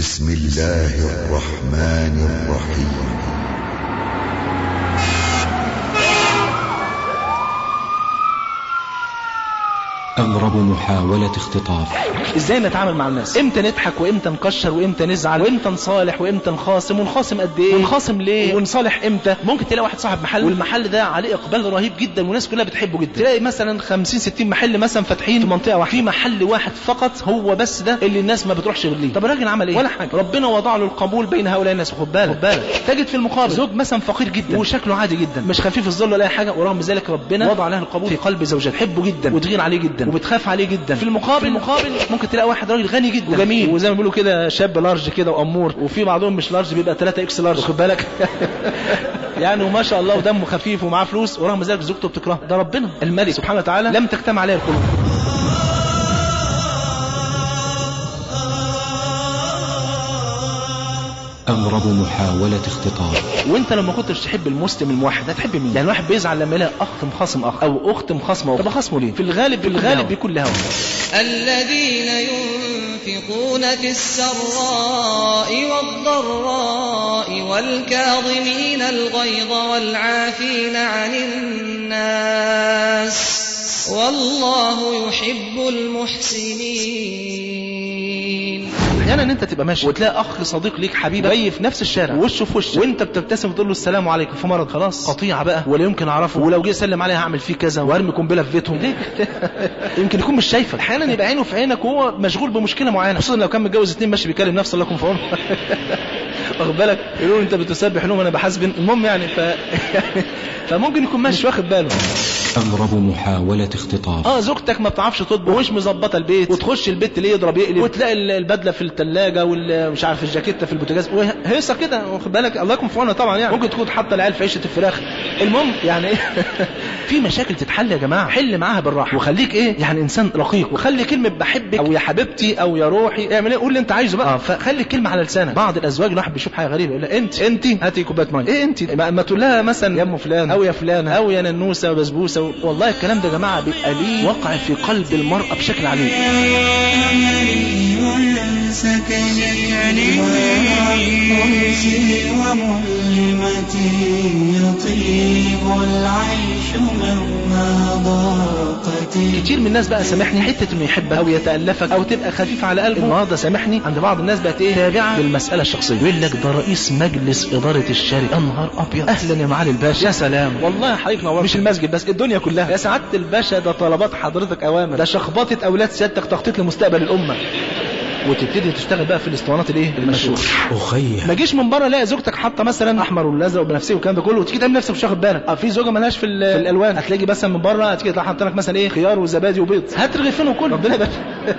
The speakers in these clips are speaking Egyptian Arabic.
بسم الله الرحمن الرحيم أغرب محاولة اختطاف ازاي نتعامل مع الناس امتى نضحك وامتى نكشر وامتى نزعل وامتى نصالح وامتى نخاصم ونخاصم قد ايه ونخاصم ليه ونصالح امتى ممكن تلاقي واحد صاحب محل والمحل ده عليه اقبال رهيب جدا والناس كلها بتحبه جدا تلاقي مثلا 50 60 محل مثلا فاتحين في منطقه واحده في محل واحد فقط هو بس ده اللي الناس ما بتروحش غير ليه طب الراجل عمل ايه ولا حاجه ربنا وضع له القبول بين هؤلاء الناس خد بالك خد بالك تجد في المقابل زوج مثلا فقير جدا وشكله عادي جدا مش خفيف الظل ولا اي حاجه ورغم ذلك ربنا وضع له القبول في قلب زوجته تحبه جدا وتغير عليه جدا وبتخاف عليه جدا في المقابل في المقابل ممكن تلاقي واحد راجل غني جدا وجميل وزي ما بيقولوا كده شاب لارج كده وامور وفي بعضهم مش لارج بيبقى 3 اكس لارج خد بالك يعني وما شاء الله ودمه خفيف ومعاه فلوس ورغم ذلك زوجته بتكرهه ده ربنا الملك سبحانه وتعالى لم تجتمع عليه القلوب أغرب محاولة اختطاف وانت لما كنتش تحب المسلم الموحد هتحب مين يعني الواحد بيزعل لما يلاقي اخ مخاصم اخ او اخت مخاصمه طب خصمه ليه في الغالب في الغالب بيكون لها الذين ينفقون في السراء والضراء والكاظمين الغيظ والعافين عن الناس والله يحب المحسنين احيانا انت تبقى ماشي وتلاقي اخ صديق ليك حبيب جاي في نفس الشارع وشه في وشه وانت بتبتسم وتقول له السلام عليكم في مرض خلاص قطيعه بقى ولا يمكن اعرفه ولو جه يسلم عليها هعمل فيه كذا وارمي قنبله في بيتهم ليه يمكن يكون مش شايفك احيانا يبقى عينه في عينك وهو مشغول بمشكله معينه خصوصا لو كان متجوز اتنين ماشي بيكلم نفسه الله يكون في عونه واخد بالك يقولوا انت بتسبح لهم انا بحاسب المهم يعني ف يعني فممكن يكون ماشي واخد باله أغرب محاولة اختطاف اه زوجتك ما بتعرفش تطبخ ومش مظبطه البيت وتخش البيت ليه يضرب يقلب وتلاقي ال- البدله في الثلاجه ومش عارف الجاكيته في البوتاجاز هيصه كده واخد بالك الله يكون في عونها طبعا يعني ممكن تكون حاطه العيال في عيشه الفراخ المهم يعني ايه في مشاكل تتحل يا جماعه حل معاها بالراحه وخليك ايه يعني انسان رقيق وخلي كلمه بحبك او يا حبيبتي او يا روحي اعمل ايه قول اللي انت عايزه بقى آه فخلي الكلمه على لسانك بعض الازواج الواحد بيشوف حاجه غريبه يقول لها انت انت هاتي كوبايه ميه ايه انت ما, ما تقول لها مثلا يا ام فلان او يا فلانه او يا ننوسه وبسبوسه و... والله الكلام ده يا جماعه بيبقى ليه وقع في قلب المراه بشكل عجيب سكني وأنسي وملمتي يطيب العيش مهما ضاقتي كتير من الناس بقى سامحني حته انه يحبك او يتالفك او تبقى خفيف على قلبه النهارده سامحني عند بعض الناس بقت ايه تابعه للمساله الشخصيه يقول لك ده رئيس مجلس اداره الشركه يا نهار ابيض اهلا يا معالي الباشا يا سلام والله يا حضرتك نورت مش المسجد بس الدنيا كلها يا سعاده الباشا ده طلبات حضرتك اوامر ده شخبطه اولاد سيادتك تخطيط لمستقبل الامه وتبتدي تشتغل بقى في الاسطوانات الايه المشهوره أخيه ما جيش من بره الاقي زوجتك حاطه مثلا احمر والازرق وبنفسجي والكلام ده كله وتيجي تعمل نفسك مش واخد بالك اه في زوجه مالهاش في, ال- في الالوان هتلاقي مثلا من بره هتيجي تلاقي حاطه لك مثلا ايه خيار وزبادي وبيض هات رغيفين وكل ربنا يبارك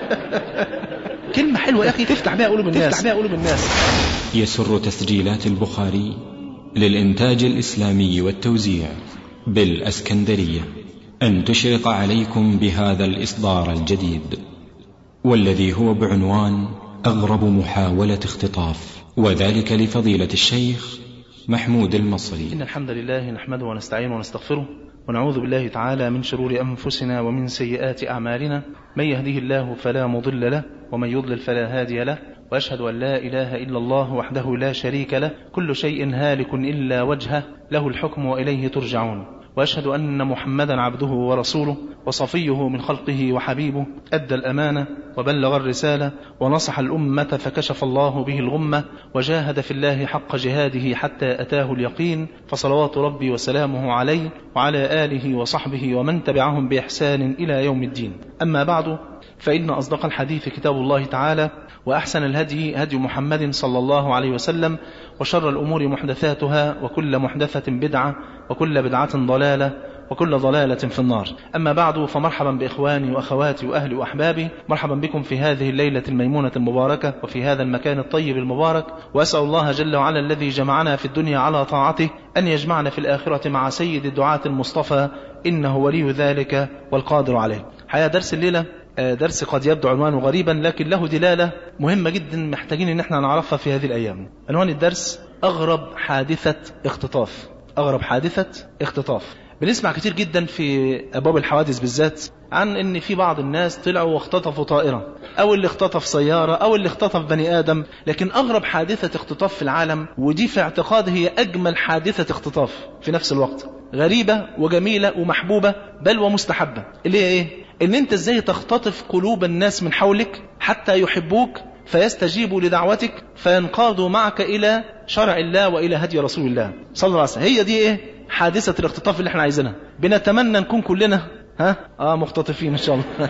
كلمه حلوه يا اخي تفتح بيها قلوب الناس تفتح بيها قلوب الناس يسر تسجيلات البخاري للإنتاج الإسلامي والتوزيع بالأسكندرية أن تشرق عليكم بهذا الإصدار الجديد والذي هو بعنوان أغرب محاولة اختطاف وذلك لفضيلة الشيخ محمود المصري إن الحمد لله نحمده ونستعينه ونستغفره ونعوذ بالله تعالى من شرور أنفسنا ومن سيئات أعمالنا من يهده الله فلا مضل له ومن يضلل فلا هادي له وأشهد أن لا إله إلا الله وحده لا شريك له كل شيء هالك إلا وجهه له الحكم وإليه ترجعون وأشهد أن محمدا عبده ورسوله وصفيه من خلقه وحبيبه أدى الأمانة وبلغ الرسالة ونصح الأمة فكشف الله به الغمة وجاهد في الله حق جهاده حتى أتاه اليقين فصلوات ربي وسلامه عليه وعلى آله وصحبه ومن تبعهم بإحسان إلى يوم الدين أما بعد فإن أصدق الحديث كتاب الله تعالى وأحسن الهدي هدي محمد صلى الله عليه وسلم وشر الأمور محدثاتها وكل محدثة بدعة وكل بدعة ضلالة وكل ضلالة في النار أما بعد فمرحبا بإخواني وأخواتي وأهلي وأحبابي مرحبا بكم في هذه الليلة الميمونة المباركة وفي هذا المكان الطيب المبارك وأسأل الله جل وعلا الذي جمعنا في الدنيا على طاعته أن يجمعنا في الآخرة مع سيد الدعاة المصطفى إنه ولي ذلك والقادر عليه حياة درس الليلة آه، درس قد يبدو عنوانه غريبا لكن له دلالة مهمة جدا محتاجين ان احنا نعرفها في هذه الايام عنوان الدرس اغرب حادثة اختطاف اغرب حادثة اختطاف بنسمع كتير جدا في ابواب الحوادث بالذات عن ان في بعض الناس طلعوا واختطفوا طائرة او اللي اختطف سيارة او اللي اختطف بني ادم لكن اغرب حادثة اختطاف في العالم ودي في اعتقادي هي اجمل حادثة اختطاف في نفس الوقت غريبة وجميلة ومحبوبة بل ومستحبة اللي هي ايه ان انت ازاي تختطف قلوب الناس من حولك حتى يحبوك فيستجيبوا لدعوتك فينقادوا معك إلى شرع الله وإلى هدي رسول الله صلى الله عليه وسلم هي دي إيه حادثة الاختطاف اللي احنا عايزينها بنتمنى نكون كلنا ها اه مختطفين ان شاء الله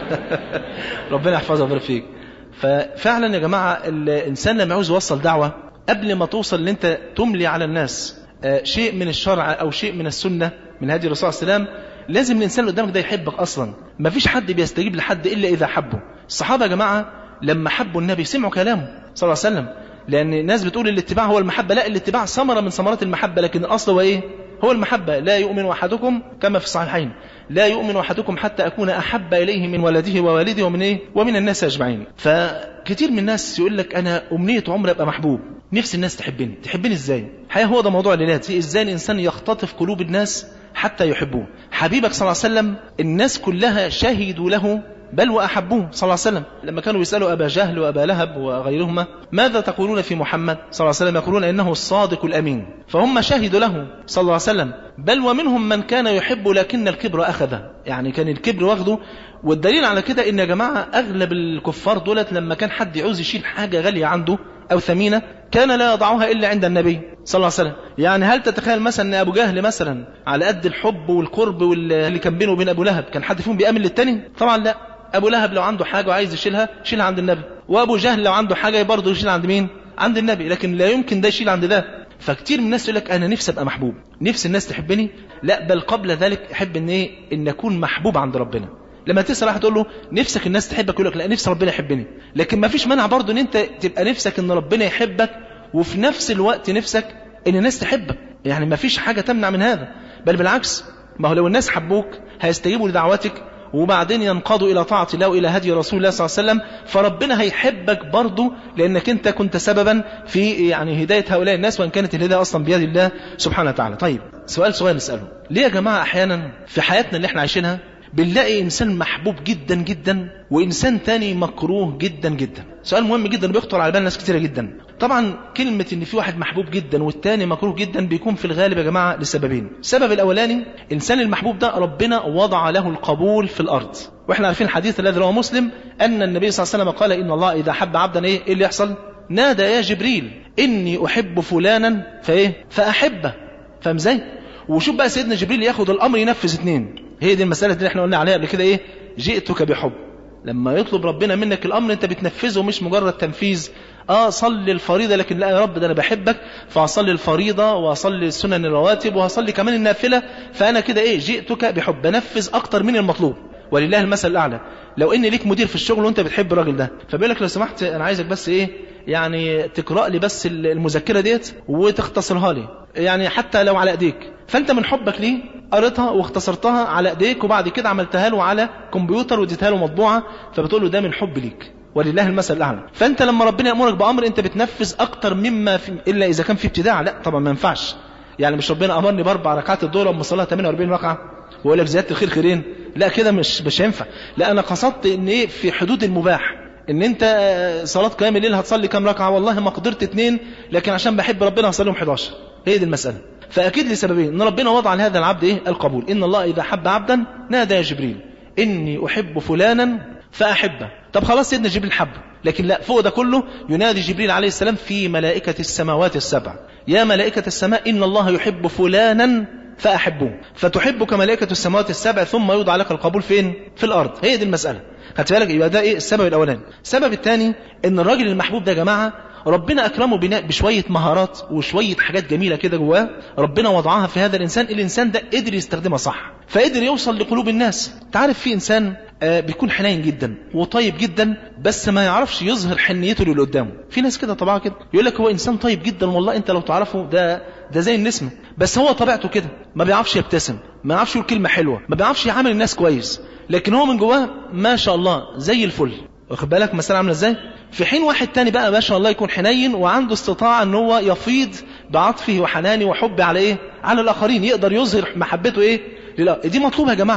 ربنا يحفظها ويبارك فيك ففعلا يا جماعة الإنسان لما يعوز يوصل دعوة قبل ما توصل ان انت تملي على الناس آه شيء من الشرع او شيء من السنة من هدي الرسول صلى الله عليه وسلم لازم الانسان اللي قدامك ده يحبك اصلا ما فيش حد بيستجيب لحد الا اذا حبه الصحابة يا جماعة لما حبوا النبي سمعوا كلامه صلى الله عليه وسلم لأن الناس بتقول الاتباع هو المحبة لا الاتباع ثمرة من ثمرات المحبة لكن الأصل هو إيه هو المحبة لا يؤمن أحدكم كما في الصحيحين لا يؤمن أحدكم حتى أكون أحب إليه من ولده ووالده ومن إيه ومن الناس أجمعين فكتير من الناس يقول لك أنا أمنية عمر أبقى محبوب نفس الناس تحبني تحبني إزاي الحقيقة هو ده موضوع الليلات إزاي الإنسان يختطف قلوب الناس حتى يحبوه حبيبك صلى الله عليه وسلم الناس كلها شهدوا له بل وأحبوه صلى الله عليه وسلم لما كانوا يسألوا أبا جهل وأبا لهب وغيرهما ماذا تقولون في محمد صلى الله عليه وسلم يقولون إنه الصادق الأمين فهم شهدوا له صلى الله عليه وسلم بل ومنهم من كان يحب لكن الكبر أخذه يعني كان الكبر واخده والدليل على كده إن يا جماعة أغلب الكفار دولت لما كان حد يعوز يشيل حاجة غالية عنده أو ثمينة كان لا يضعها إلا عند النبي صلى الله عليه وسلم يعني هل تتخيل مثلا أن أبو جهل مثلا على قد الحب والقرب واللي كان بينه وبين أبو لهب كان حد فيهم بيأمن للتاني طبعا لا أبو لهب لو عنده حاجة وعايز يشيلها يشيلها عند النبي وأبو جهل لو عنده حاجة برضه يشيلها عند مين عند النبي لكن لا يمكن ده يشيل عند ده فكتير من الناس يقول لك أنا نفسي أبقى محبوب نفسي الناس تحبني لا بل قبل ذلك أحب إن إيه إن أكون محبوب عند ربنا لما تسأل واحد تقول له نفسك الناس تحبك يقول لك لا نفسي ربنا يحبني لكن ما فيش مانع برضه ان انت تبقى نفسك ان ربنا يحبك وفي نفس الوقت نفسك ان الناس تحبك يعني ما فيش حاجة تمنع من هذا بل بالعكس ما هو لو الناس حبوك هيستجيبوا لدعوتك وبعدين ينقضوا إلى طاعة الله وإلى هدي رسول الله صلى الله عليه وسلم فربنا هيحبك برضه لأنك أنت كنت سببا في يعني هداية هؤلاء الناس وإن كانت الهداية أصلا بيد الله سبحانه وتعالى طيب سؤال صغير نسأله ليه يا جماعة أحيانا في حياتنا اللي احنا عايشينها بنلاقي إنسان محبوب جدا جدا وإنسان تاني مكروه جدا جدا سؤال مهم جدا بيخطر على بال ناس كتيرة جدا طبعا كلمة إن في واحد محبوب جدا والتاني مكروه جدا بيكون في الغالب يا جماعة لسببين السبب الأولاني إنسان المحبوب ده ربنا وضع له القبول في الأرض واحنا عارفين الحديث الذي رواه مسلم أن النبي صلى الله عليه وسلم قال إن الله إذا حب عبدا إيه, إيه اللي يحصل نادى يا جبريل إني أحب فلانا فإيه فأحبه فاهم ازاي وشوف بقى سيدنا جبريل ياخد الأمر ينفذ اتنين هي دي المسألة اللي احنا قلنا عليها قبل كده ايه جئتك بحب لما يطلب ربنا منك الأمر انت بتنفذه مش مجرد تنفيذ اه صلي الفريضة لكن لا يا رب ده انا بحبك فاصلي الفريضة واصلي السنن الرواتب وهصلي كمان النافلة فانا كده ايه جئتك بحب بنفذ اكتر من المطلوب ولله المثل الاعلى لو ان ليك مدير في الشغل وانت بتحب الراجل ده فبيقول لك لو سمحت انا عايزك بس ايه يعني تقرا لي بس المذكره ديت وتختصرها لي يعني حتى لو على ايديك فانت من حبك ليه قريتها واختصرتها على ايديك وبعد كده عملتها له على كمبيوتر واديتها له مطبوعه فبتقول له ده من حب ليك ولله المثل الاعلى فانت لما ربنا يامرك بامر انت بتنفذ اكتر مما في الا اذا كان في ابتداع لا طبعا ما ينفعش يعني مش ربنا امرني باربع ركعات الظهر اما صلاه 48 ركعه ويقول لك زياده الخير خيرين لا كده مش مش هينفع لا انا قصدت ان ايه في حدود المباح ان انت صلاة قيام الليل هتصلي كام ركعة والله ما قدرت اتنين لكن عشان بحب ربنا هصليهم 11 هي دي المسألة فاكيد لسببين ان ربنا وضع لهذا العبد ايه القبول ان الله اذا حب عبدا نادى يا جبريل اني احب فلانا فاحبه طب خلاص سيدنا جبريل حبه لكن لا فوق ده كله ينادي جبريل عليه السلام في ملائكة السماوات السبع يا ملائكة السماء إن الله يحب فلانا فأحبوه فتحبك ملائكة السماوات السبع ثم يوضع لك القبول فين في الأرض هي دي المسألة خدت بالك يبقى ده ايه السبب الاولاني السبب الثاني ان الراجل المحبوب ده يا جماعه ربنا اكرمه بناء بشويه مهارات وشويه حاجات جميله كده جواه ربنا وضعها في هذا الانسان الانسان ده قدر يستخدمها صح فقدر يوصل لقلوب الناس تعرف في انسان آه بيكون حنين جدا وطيب جدا بس ما يعرفش يظهر حنيته للي قدامه في ناس كده طبعا كده يقول لك هو انسان طيب جدا والله انت لو تعرفه ده ده زي النسمه بس هو طبيعته كده ما بيعرفش يبتسم ما بيعرفش يقول كلمه حلوه ما بيعرفش يعامل الناس كويس لكن هو من جواه ما شاء الله زي الفل واخد بالك مثلا عامله ازاي في حين واحد تاني بقى ما شاء الله يكون حنين وعنده استطاعه ان هو يفيض بعطفه وحنانه وحبه على ايه على الاخرين يقدر يظهر محبته ايه لله دي مطلوبه يا جماعه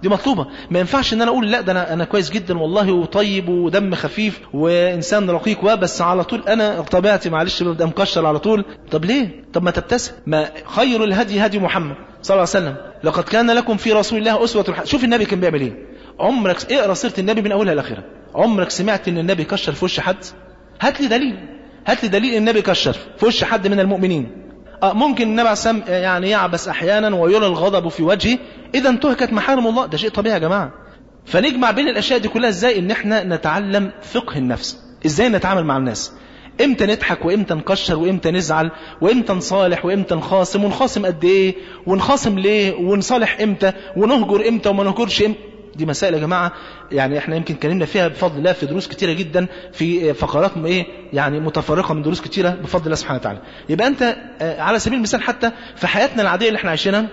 دي مطلوبة ما ينفعش ان انا اقول لا ده انا انا كويس جدا والله وطيب ودم خفيف وانسان رقيق وبس على طول انا طبيعتي معلش ببقى مكشر على طول طب ليه طب ما تبتسم ما خير الهدي هدي محمد صلى الله عليه وسلم لقد كان لكم في رسول الله اسوة حسنة شوف النبي كان بيعمل ايه عمرك اقرا سيره النبي من اولها لاخرها عمرك سمعت ان النبي كشر في وش حد هات لي دليل هات لي دليل النبي كشر في وش حد من المؤمنين آه ممكن النبي عليه السلام يعني يعبس احيانا ويرى الغضب في وجهه اذا انتهكت محارم الله ده شيء طبيعي يا جماعه فنجمع بين الاشياء دي كلها ازاي ان احنا نتعلم فقه النفس ازاي نتعامل مع الناس امتى نضحك وامتى نكشر وامتى نزعل وامتى نصالح وامتى نخاصم ونخاصم قد ايه ونخاصم ليه ونصالح امتى ونهجر امتى وما نهجرش امتى دي مسائل يا جماعة يعني احنا يمكن اتكلمنا فيها بفضل الله في دروس كتيرة جدا في فقرات ايه يعني متفرقة من دروس كتيرة بفضل الله سبحانه وتعالى يبقى انت على سبيل المثال حتى في حياتنا العادية اللي احنا عايشينها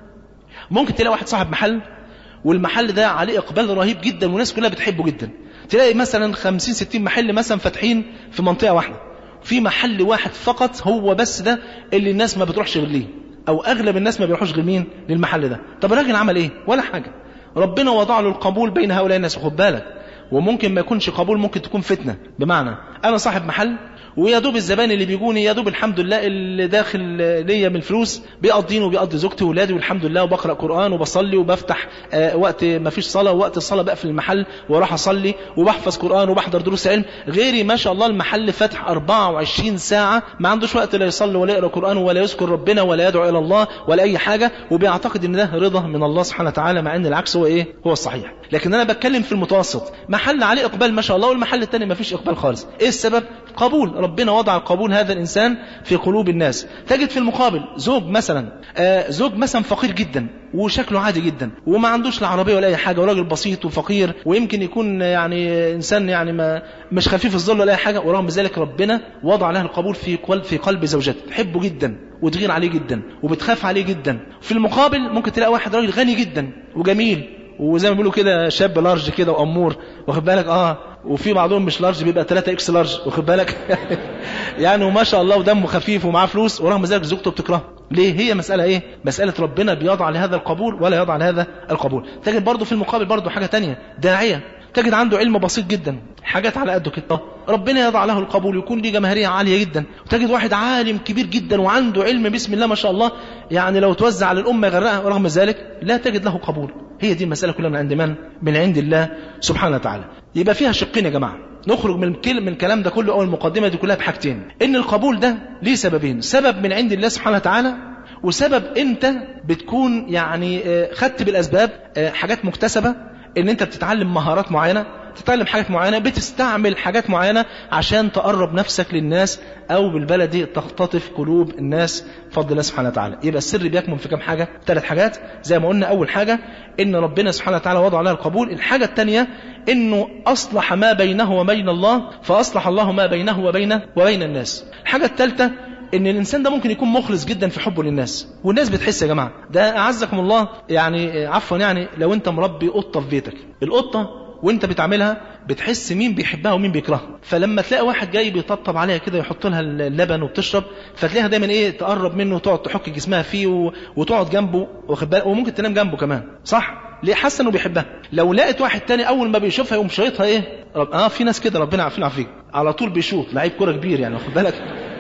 ممكن تلاقي واحد صاحب محل والمحل ده عليه اقبال رهيب جدا والناس كلها بتحبه جدا تلاقي مثلا 50 60 محل مثلا فاتحين في منطقة واحدة في محل واحد فقط هو بس ده اللي الناس ما بتروحش غير ليه او اغلب الناس ما بيروحوش غير مين للمحل ده طب الراجل عمل ايه ولا حاجة ربنا وضع له القبول بين هؤلاء الناس خد بالك وممكن ما يكونش قبول ممكن تكون فتنة بمعنى انا صاحب محل ويا دوب الزبائن اللي بيجوني يا دوب الحمد لله اللي داخل ليا من الفلوس بيقضيني وبيقضي زوجتي واولادي والحمد لله وبقرا قران وبصلي وبفتح آه وقت ما فيش صلاه وقت الصلاه بقفل المحل واروح اصلي وبحفظ قران وبحضر دروس علم غيري ما شاء الله المحل فاتح 24 ساعه ما عندوش وقت لا يصلي ولا يقرا قران ولا يذكر ربنا ولا يدعو الى الله ولا اي حاجه وبيعتقد ان ده رضا من الله سبحانه وتعالى مع ان العكس هو ايه هو الصحيح لكن انا بتكلم في المتوسط محل عليه اقبال ما شاء الله والمحل الثاني ما فيش اقبال خالص ايه السبب قبول ربنا وضع قبول هذا الإنسان في قلوب الناس تجد في المقابل زوج مثلا آه زوج مثلا فقير جدا وشكله عادي جدا وما عندوش لا عربيه ولا اي حاجه وراجل بسيط وفقير ويمكن يكون يعني انسان يعني ما مش خفيف الظل ولا اي حاجه ورغم ذلك ربنا وضع له القبول في قلب في قلب زوجته تحبه جدا وتغير عليه جدا وبتخاف عليه جدا في المقابل ممكن تلاقي واحد راجل غني جدا وجميل وزي ما بيقولوا كده شاب لارج كده وامور واخد بالك اه وفي بعضهم مش لارج بيبقى 3 اكس لارج واخد بالك يعني وما شاء الله ودمه خفيف ومعاه فلوس ورغم ذلك زوجته بتكرهه ليه هي مسألة ايه مسألة ربنا بيضع لهذا القبول ولا يضع لهذا القبول تجد برضه في المقابل برضه حاجة تانية داعية تجد عنده علم بسيط جدا حاجات على قده كده ربنا يضع له القبول يكون ليه جماهيريه عاليه جدا وتجد واحد عالم كبير جدا وعنده علم بسم الله ما شاء الله يعني لو توزع على الامه يغرقها ورغم ذلك لا تجد له قبول هي دي المساله كلها من عند من من عند الله سبحانه وتعالى يبقى فيها شقين يا جماعه نخرج من الكل من الكلام ده كله او المقدمه دي كلها بحاجتين ان القبول ده ليه سببين سبب من عند الله سبحانه وتعالى وسبب انت بتكون يعني خدت بالاسباب حاجات مكتسبه ان انت بتتعلم مهارات معينه تتعلم حاجات معينة بتستعمل حاجات معينة عشان تقرب نفسك للناس أو بالبلدي تختطف قلوب الناس بفضل الله سبحانه وتعالى يبقى السر بيكمن في كام حاجة ثلاث حاجات زي ما قلنا أول حاجة إن ربنا سبحانه وتعالى وضع لها القبول الحاجة الثانية إنه أصلح ما بينه وبين الله فأصلح الله ما بينه وبين وبين الناس الحاجة الثالثة ان الانسان ده ممكن يكون مخلص جدا في حبه للناس والناس بتحس يا جماعه ده اعزكم الله يعني عفوا يعني لو انت مربي قطه في بيتك القطه وانت بتعملها بتحس مين بيحبها ومين بيكرهها فلما تلاقي واحد جاي بيطبطب عليها كده يحط لها اللبن وبتشرب فتلاقيها دايما ايه تقرب منه وتقعد تحك جسمها فيه و... وتقعد جنبه واخد بالك وممكن تنام جنبه كمان صح ليه حاسه انه بيحبها لو لقيت واحد تاني اول ما بيشوفها يقوم شايطها ايه رب... اه في ناس كده ربنا يعافينا ويعافيك على طول بيشوط لعيب كوره كبير يعني واخد بالك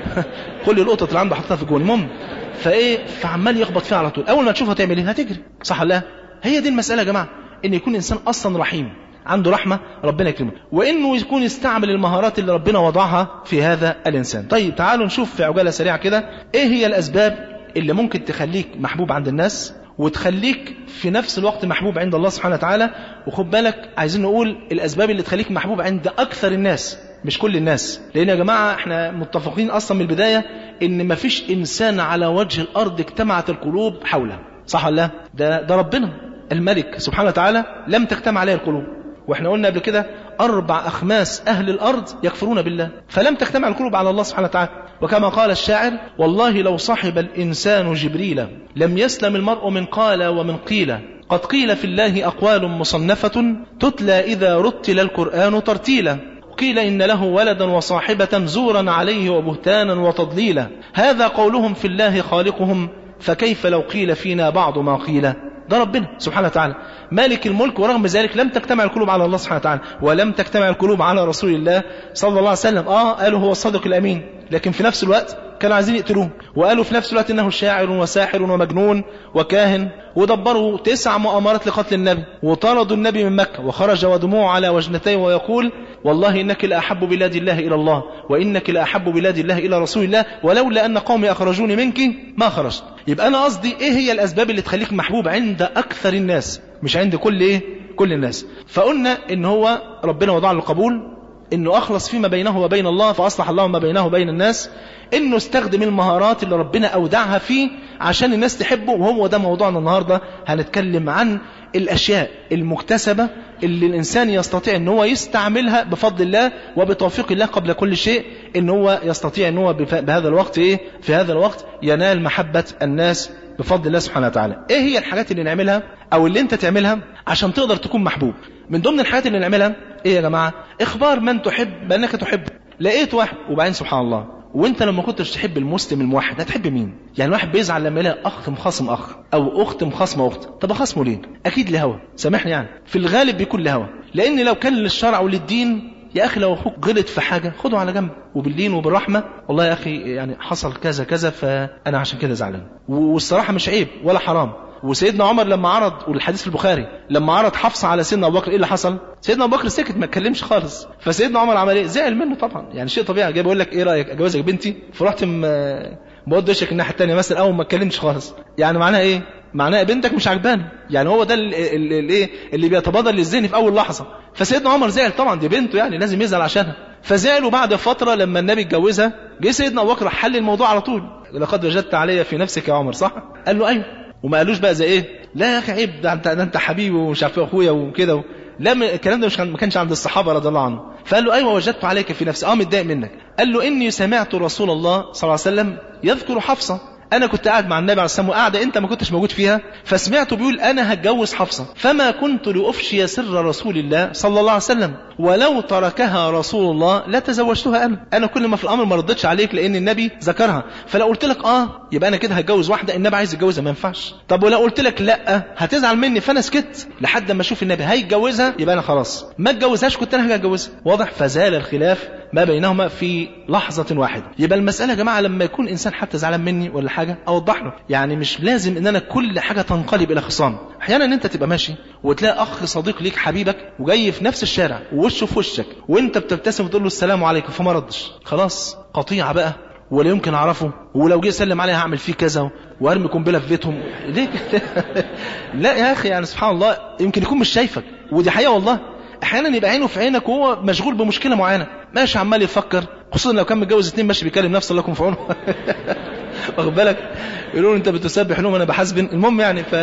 كل القطط اللي عنده حاططها في الجون المهم فايه فعمال يخبط فيها على طول اول ما تشوفها تعمل ايه هتجري صح ولا لا هي دي المساله يا جماعه ان يكون انسان اصلا رحيم عنده رحمة ربنا يكرمه وإنه يكون يستعمل المهارات اللي ربنا وضعها في هذا الإنسان طيب تعالوا نشوف في عجالة سريعة كده إيه هي الأسباب اللي ممكن تخليك محبوب عند الناس وتخليك في نفس الوقت محبوب عند الله سبحانه وتعالى وخد بالك عايزين نقول الأسباب اللي تخليك محبوب عند أكثر الناس مش كل الناس لأن يا جماعة احنا متفقين أصلا من البداية إن مفيش إنسان على وجه الأرض اجتمعت القلوب حوله صح ولا لا؟ ده, ده ربنا الملك سبحانه وتعالى لم تجتمع عليه القلوب واحنا قلنا قبل كده أربع أخماس أهل الأرض يكفرون بالله فلم تجتمع القلوب على الله سبحانه وتعالى وكما قال الشاعر والله لو صحب الإنسان جبريل لم يسلم المرء من قال ومن قيل قد قيل في الله أقوال مصنفة تتلى إذا رتل القرآن ترتيلا قيل إن له ولدا وصاحبة زورا عليه وبهتانا وتضليلا هذا قولهم في الله خالقهم فكيف لو قيل فينا بعض ما قيل ده ربنا سبحانه وتعالى مالك الملك ورغم ذلك لم تجتمع القلوب على الله سبحانه وتعالى ولم تجتمع القلوب على رسول الله صلى الله عليه وسلم اه قالوا هو الصادق الامين لكن في نفس الوقت كانوا عايزين يقتلوه وقالوا في نفس الوقت انه شاعر وساحر ومجنون وكاهن ودبروا تسع مؤامرات لقتل النبي وطردوا النبي من مكة وخرج ودموعه على وجنتيه ويقول والله إنك لأحب بلاد الله إلى الله وإنك لأحب بلاد الله إلى رسول الله ولولا أن قومي أخرجوني منك ما خرجت يبقى أنا قصدي إيه هي الأسباب اللي تخليك محبوب عند أكثر الناس مش عند كل إيه كل الناس فقلنا إن هو ربنا وضع له قبول انه اخلص فيما بينه وبين الله فاصلح الله ما بينه وبين الناس انه استخدم المهارات اللي ربنا اودعها فيه عشان الناس تحبه وهو ده موضوعنا النهارده هنتكلم عن الاشياء المكتسبه اللي الانسان يستطيع ان هو يستعملها بفضل الله وبتوفيق الله قبل كل شيء ان هو يستطيع ان هو بهذا الوقت ايه في هذا الوقت ينال محبه الناس بفضل الله سبحانه وتعالى ايه هي الحاجات اللي نعملها او اللي انت تعملها عشان تقدر تكون محبوب من ضمن الحاجات اللي نعملها ايه يا جماعه اخبار من تحب بانك تحبه لقيت واحد وبعدين سبحان الله وانت لما كنتش تحب المسلم الموحد هتحب مين يعني واحد بيزعل لما يلاقي اخ مخاصم اخ او اخت مخاصمه اخت طب اخاصمه ليه اكيد لهوى سامحني يعني في الغالب بيكون لهوى لان لو كان للشرع وللدين يا اخي لو اخوك غلط في حاجه خده على جنب وباللين وبالرحمه والله يا اخي يعني حصل كذا كذا فانا عشان كده زعلان والصراحه مش عيب ولا حرام وسيدنا عمر لما عرض والحديث في البخاري لما عرض حفصه على سيدنا ابو بكر ايه اللي حصل سيدنا ابو بكر سكت ما اتكلمش خالص فسيدنا عمر عمل ايه زعل منه طبعا يعني شيء طبيعي جاي بيقول لك ايه رايك اجوزك بنتي فرحت بود وشك الناحيه الثانيه مثلا اول ما اتكلمش خالص يعني معناها ايه معناها بنتك مش عجباني يعني هو ده الايه اللي بيتبادر للذهن في اول لحظه فسيدنا عمر زعل طبعا دي بنته يعني لازم يزعل عشانها فزعلوا بعد فتره لما النبي اتجوزها جه سيدنا ابو بكر حل الموضوع على طول لقد وجدت علي في نفسك يا عمر صح قال له ايوه وما قالوش بقى زي ايه لا يا اخي عيب ده انت ده انت حبيبي ومش عارف اخويا وكده لا الكلام ده مش ما كانش عند الصحابه رضي الله عنهم فقال له ايوه وجدت عليك في نفسي اه متضايق منك قال له اني سمعت رسول الله صلى الله عليه وسلم يذكر حفصه انا كنت قاعد مع النبي عليه الصلاه والسلام وقاعده انت ما كنتش موجود فيها فسمعته بيقول انا هتجوز حفصه فما كنت لافشي سر رسول الله صلى الله عليه وسلم ولو تركها رسول الله لتزوجتها انا انا كل ما في الامر ما ردتش عليك لان النبي ذكرها فلو قلت لك اه يبقى انا كده هتجوز واحده النبي عايز يتجوزها ما ينفعش طب ولو قلت لك لا هتزعل مني فانا سكت لحد ما اشوف النبي هيتجوزها يبقى انا خلاص ما اتجوزهاش كنت انا هاجي اتجوزها واضح فزال الخلاف ما بينهما في لحظة واحدة يبقى المسألة يا جماعة لما يكون إنسان حتى زعلان مني ولا حاجة أوضح له يعني مش لازم إن أنا كل حاجة تنقلب إلى خصام أحيانا أنت تبقى ماشي وتلاقي أخ صديق ليك حبيبك وجاي في نفس الشارع ووشه في وشك وأنت بتبتسم وتقول له السلام عليكم فما ردش خلاص قطيعة بقى ولا يمكن اعرفه ولو جه يسلم عليها هعمل فيه كذا وارمي قنبله في بيتهم ليه لا يا اخي يعني سبحان الله يمكن يكون مش شايفك ودي حقيقه والله احيانا يبقى عينه في عينك وهو مشغول بمشكله معينه ماشي عمال يفكر خصوصا لو كان متجوز اتنين ماشي بيكلم نفسه الله يكون في عونه واخد بالك يقولوا انت بتسبح لهم انا بحاسبن المهم يعني ف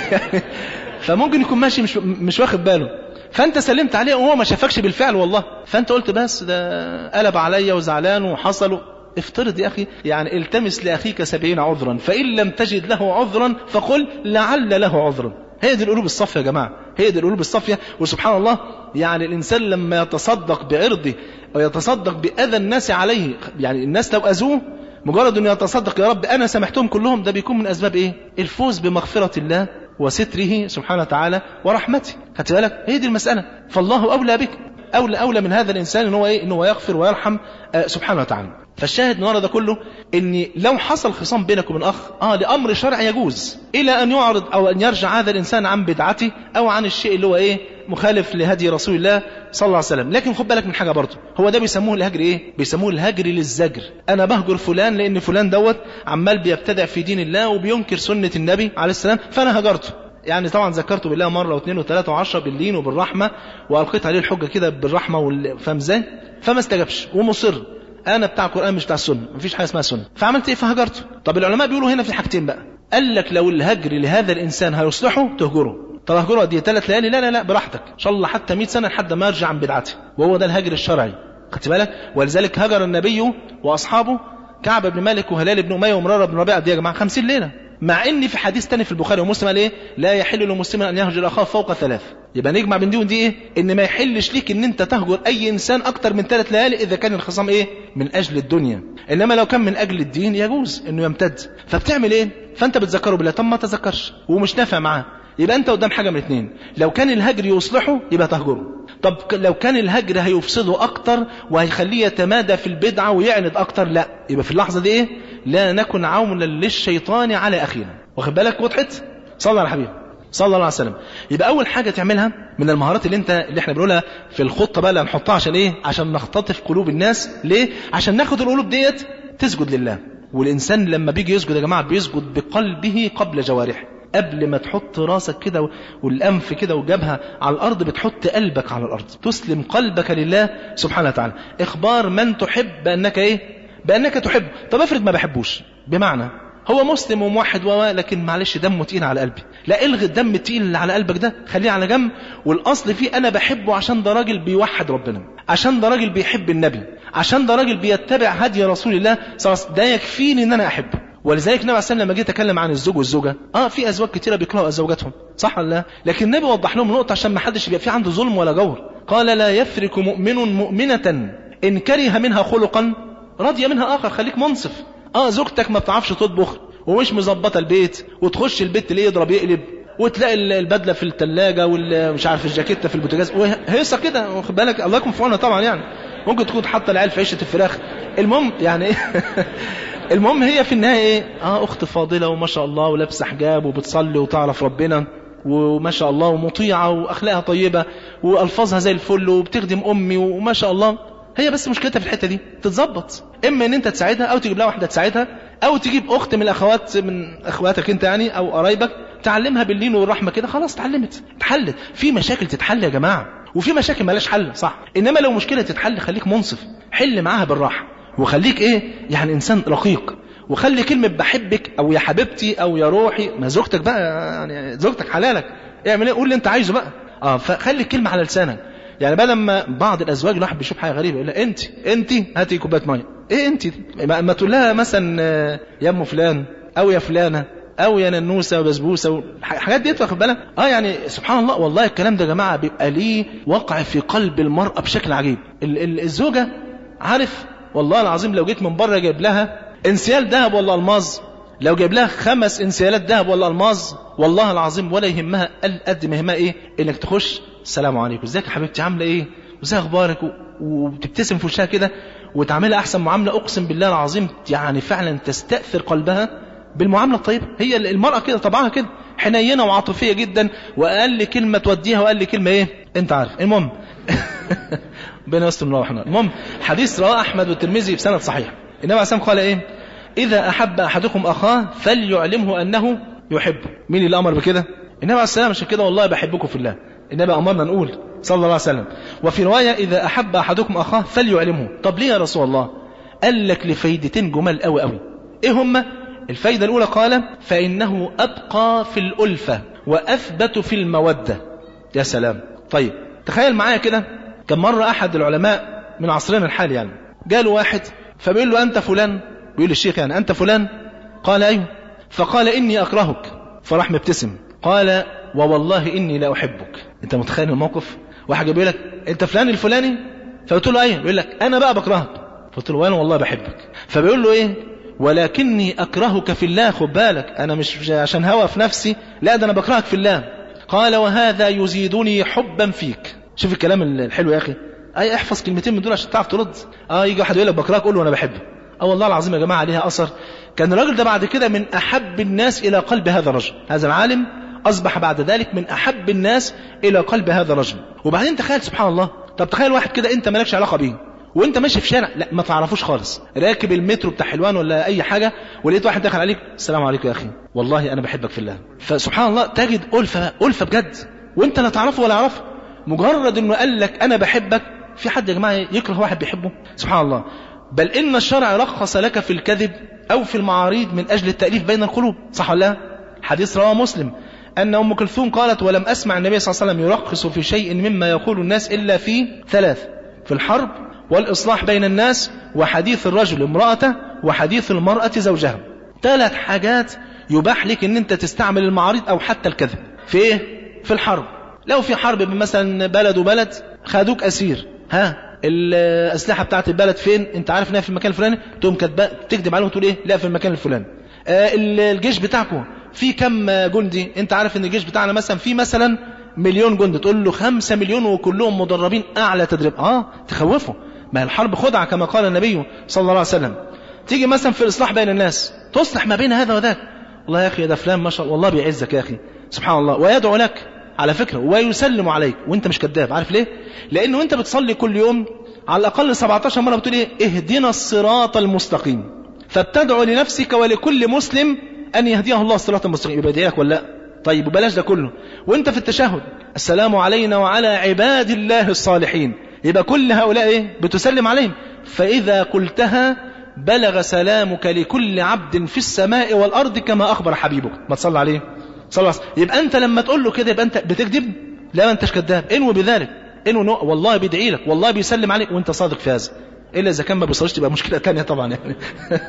فممكن يكون ماشي مش مش واخد باله فانت سلمت عليه وهو ما شافكش بالفعل والله فانت قلت بس ده قلب عليا وزعلان وحصل افترض يا أخي يعني التمس لأخيك سبعين عذرا فإن لم تجد له عذرا فقل لعل له عذرا هي دي القلوب الصافية يا جماعة هي دي القلوب الصافية وسبحان الله يعني الإنسان لما يتصدق بعرضه ويتصدق بأذى الناس عليه يعني الناس لو أذوه مجرد أنه يتصدق يا رب أنا سامحتهم كلهم ده بيكون من أسباب إيه الفوز بمغفرة الله وستره سبحانه وتعالى ورحمته خدت بالك هي دي المسألة فالله أولى بك أولى أولى من هذا الإنسان إن هو إيه إن هو يغفر ويرحم آه سبحانه وتعالى فالشاهد من ورا ده كله ان لو حصل خصام بينك وبين اخ اه لامر شرعي يجوز الى ان يعرض او ان يرجع هذا الانسان عن بدعته او عن الشيء اللي هو ايه مخالف لهدي رسول الله صلى الله عليه وسلم لكن خد بالك من حاجه برضه هو ده بيسموه الهجر ايه بيسموه الهجر للزجر انا بهجر فلان لان فلان دوت عمال بيبتدع في دين الله وبينكر سنه النبي عليه السلام فانا هجرته يعني طبعا ذكرته بالله مرة واثنين وثلاثة وعشرة باللين وبالرحمة وألقيت عليه الحجة كده بالرحمة وال... فاهم ازاي؟ فما استجابش ومصر انا بتاع القران مش بتاع السنه مفيش حاجه اسمها سنه فعملت ايه فهجرته طب العلماء بيقولوا هنا في حاجتين بقى قال لك لو الهجر لهذا الانسان هيصلحه تهجره طب هجره دي ثلاث ليالي لا لا لا براحتك ان شاء الله حتى 100 سنه لحد ما يرجع عن بدعته وهو ده الهجر الشرعي خدت بالك ولذلك هجر النبي واصحابه كعب بن مالك وهلال بن اميه ومراره بن ربيعه دي يا جماعه 50 ليله مع ان في حديث تاني في البخاري ومسلم قال ايه لا يحل لمسلم ان يهجر اخاه فوق ثلاث يبقى نجمع بين دي ودي ايه ان ما يحلش ليك ان انت تهجر اي انسان اكتر من ثلاث ليالي اذا كان الخصام ايه من اجل الدنيا انما لو كان من اجل الدين يجوز انه يمتد فبتعمل ايه فانت بتذكره بالله طب ما تذكرش ومش نافع معاه يبقى انت قدام حاجه من اتنين لو كان الهجر يصلحه يبقى تهجره طب ك- لو كان الهجر هيفسده اكتر وهيخليه يتمادى في البدعه ويعند اكتر لا يبقى في اللحظه دي ايه لا نكن عونا للشيطان على اخينا واخد بالك وضحت صلى على الحبيب صلى الله عليه وسلم يبقى اول حاجه تعملها من المهارات اللي انت اللي احنا بنقولها في الخطه بقى اللي هنحطها عشان ايه عشان نختطف قلوب الناس ليه عشان ناخد القلوب ديت تسجد لله والانسان لما بيجي يسجد يا جماعه بيسجد بقلبه قبل جوارحه قبل ما تحط راسك كده والانف كده وجبهه على الارض بتحط قلبك على الارض تسلم قلبك لله سبحانه وتعالى اخبار من تحب بانك ايه بانك تحبه طب افرض ما بحبوش بمعنى هو مسلم وموحد و لكن معلش دمه تقيل على قلبي لا الغي الدم التقيل اللي على قلبك ده خليه على جنب والاصل فيه انا بحبه عشان ده راجل بيوحد ربنا عشان ده راجل بيحب النبي عشان ده راجل بيتبع هدي رسول الله صلى الله عليه وسلم ده يكفيني ان انا احبه ولذلك النبي عليه الصلاه والسلام لما جه يتكلم عن الزوج والزوجه اه في ازواج كتيره بيكرهوا زوجاتهم صح ولا لا لكن النبي وضح لهم نقطه عشان ما حدش يبقى في عنده ظلم ولا جور قال لا يفرك مؤمن مؤمنه ان كره منها خلقا رضي منها اخر خليك منصف اه زوجتك ما بتعرفش تطبخ ومش مظبطه البيت وتخش البيت تلاقيه يضرب يقلب وتلاقي ال- البدله في الثلاجه ومش عارف الجاكيته في البوتاجاز وهيصه كده واخد بالك الله يكون في عونها طبعا يعني ممكن تكون حاطه العيال في عيشه الفراخ المهم يعني ايه المهم هي في النهايه ايه اه اخت فاضله وما شاء الله ولابسه حجاب وبتصلي وتعرف ربنا وما شاء الله ومطيعه واخلاقها طيبه والفاظها زي الفل وبتخدم امي وما شاء الله هي بس مشكلتها في الحته دي تتظبط اما ان انت تساعدها او تجيب لها واحده تساعدها او تجيب اخت من الاخوات من اخواتك انت يعني او قرايبك تعلمها باللين والرحمه كده خلاص اتعلمت اتحلت في مشاكل تتحل يا جماعه وفي مشاكل مالهاش حل صح انما لو مشكله تتحل خليك منصف حل معاها بالراحه وخليك ايه يعني انسان رقيق وخلي كلمه بحبك او يا حبيبتي او يا روحي ما زوجتك بقى يعني زوجتك حلالك اعمل ايه قول اللي انت عايزه بقى اه فخلي الكلمه على لسانك يعني بدل ما بعض الازواج الواحد بيشوف حاجه غريبه يقول لها انت انت هاتي كوبايه ميه ايه انت دي؟ ما, ما تقول لها مثلا آه، يا ام فلان او يا فلانه او يا ننوسه وبسبوسه الحاجات دي واخد بالك اه يعني سبحان الله والله الكلام ده يا جماعه بيبقى ليه وقع في قلب المراه بشكل عجيب ال- ال- الزوجه عارف والله العظيم لو جيت من بره جايب لها انسيال ذهب ولا الماظ لو جايب لها خمس انسيالات ذهب ولا الماظ والله العظيم ولا يهمها قل- قد ما يهمها ايه انك تخش السلام عليكم ازيك يا حبيبتي عامله ايه وازاي اخبارك و- وبتبتسم في وشها كده وتعملها احسن معامله اقسم بالله العظيم يعني فعلا تستاثر قلبها بالمعامله الطيبه هي المراه كده طبعها كده حنينه وعاطفيه جدا واقل كلمه توديها واقل كلمه ايه انت عارف المهم ربنا يستر الله ورحمه المهم حديث رواه احمد والترمذي بسند صحيح النبي عليه الصلاه والسلام قال ايه اذا احب احدكم اخاه فليعلمه انه يحبه مين اللي امر بكده النبي عليه السلام عشان كده والله بحبكم في الله النبي امرنا نقول صلى الله عليه وسلم وفي روايه اذا احب احدكم اخاه فليعلمه طب ليه يا رسول الله قال لك لفايدتين جمال قوي قوي ايه هما الفايده الاولى قال فانه ابقى في الالفه واثبت في الموده يا سلام طيب تخيل معايا كده كان مرة أحد العلماء من عصرنا الحالي يعني جاله واحد فبيقول له أنت فلان بيقول للشيخ يعني أنت فلان قال أيوه فقال إني أكرهك فراح مبتسم قال ووالله إني لا أحبك أنت متخيل الموقف واحد بيقول لك أنت فلان الفلاني فقلت له أيوه بيقول لك أنا بقى بكرهك قلت له وأنا والله بحبك فبيقول له إيه ولكني أكرهك في الله خد بالك أنا مش عشان هوى في نفسي لا ده أنا بكرهك في الله قال وهذا يزيدني حبا فيك شوف الكلام الحلو يا اخي اي احفظ كلمتين من دول عشان تعرف ترد اه يجي واحد يقول لك بكرهك قول له انا بحبه اه والله العظيم يا جماعه عليها اثر كان الراجل ده بعد كده من احب الناس الى قلب هذا الرجل هذا العالم اصبح بعد ذلك من احب الناس الى قلب هذا الرجل وبعدين تخيل سبحان الله طب تخيل واحد كده انت مالكش علاقه بيه وانت ماشي في شارع لا ما تعرفوش خالص راكب المترو بتاع حلوان ولا اي حاجه ولقيت واحد دخل عليك السلام عليكم يا اخي والله انا بحبك في الله فسبحان الله تجد الفه الفه بجد وانت لا تعرفه ولا يعرفه مجرد انه قال لك انا بحبك في حد يا جماعه يكره واحد بيحبه سبحان الله بل ان الشرع رخص لك في الكذب او في المعاريض من اجل التاليف بين القلوب صح ولا لا حديث رواه مسلم ان ام كلثوم قالت ولم اسمع النبي صلى الله عليه وسلم يرخص في شيء مما يقول الناس الا في ثلاث في الحرب والاصلاح بين الناس وحديث الرجل امراته وحديث المراه زوجها ثلاث حاجات يباح لك ان انت تستعمل المعارض او حتى الكذب في ايه في الحرب لو في حرب بين مثلا بلد وبلد خدوك اسير ها الاسلحه بتاعت البلد فين انت عارف انها في المكان الفلاني تقوم كاتبه تكذب عليهم تقول ايه لا في المكان الفلاني آه الجيش بتاعكم في كم جندي انت عارف ان الجيش بتاعنا مثلا في مثلا مليون جندي تقول له خمسة مليون وكلهم مدربين اعلى تدريب اه تخوفه ما هي الحرب خدعة كما قال النبي صلى الله عليه وسلم تيجي مثلا في الاصلاح بين الناس تصلح ما بين هذا وذاك والله يا اخي ده فلان ما شاء الله والله بيعزك يا اخي سبحان الله ويدعو لك على فكرة ويسلم عليك وانت مش كذاب عارف ليه لانه انت بتصلي كل يوم على الاقل 17 مرة بتقول ايه اهدنا الصراط المستقيم فبتدعو لنفسك ولكل مسلم ان يهديه الله الصراط المستقيم يبقى يدعي لك ولا لا طيب وبلاش ده كله وانت في التشهد السلام علينا وعلى عباد الله الصالحين يبقى كل هؤلاء ايه بتسلم عليهم فاذا قلتها بلغ سلامك لكل عبد في السماء والارض كما اخبر حبيبك ما تصلي عليه صلى الله عليه وسلم يبقى انت لما تقول له كده يبقى انت بتكذب لا ما انتش كذاب انوي بذلك انوي نوع والله بيدعي لك والله بيسلم عليك وانت صادق في هذا الا اذا كان ما بيصليش تبقى مشكله ثانيه طبعا يعني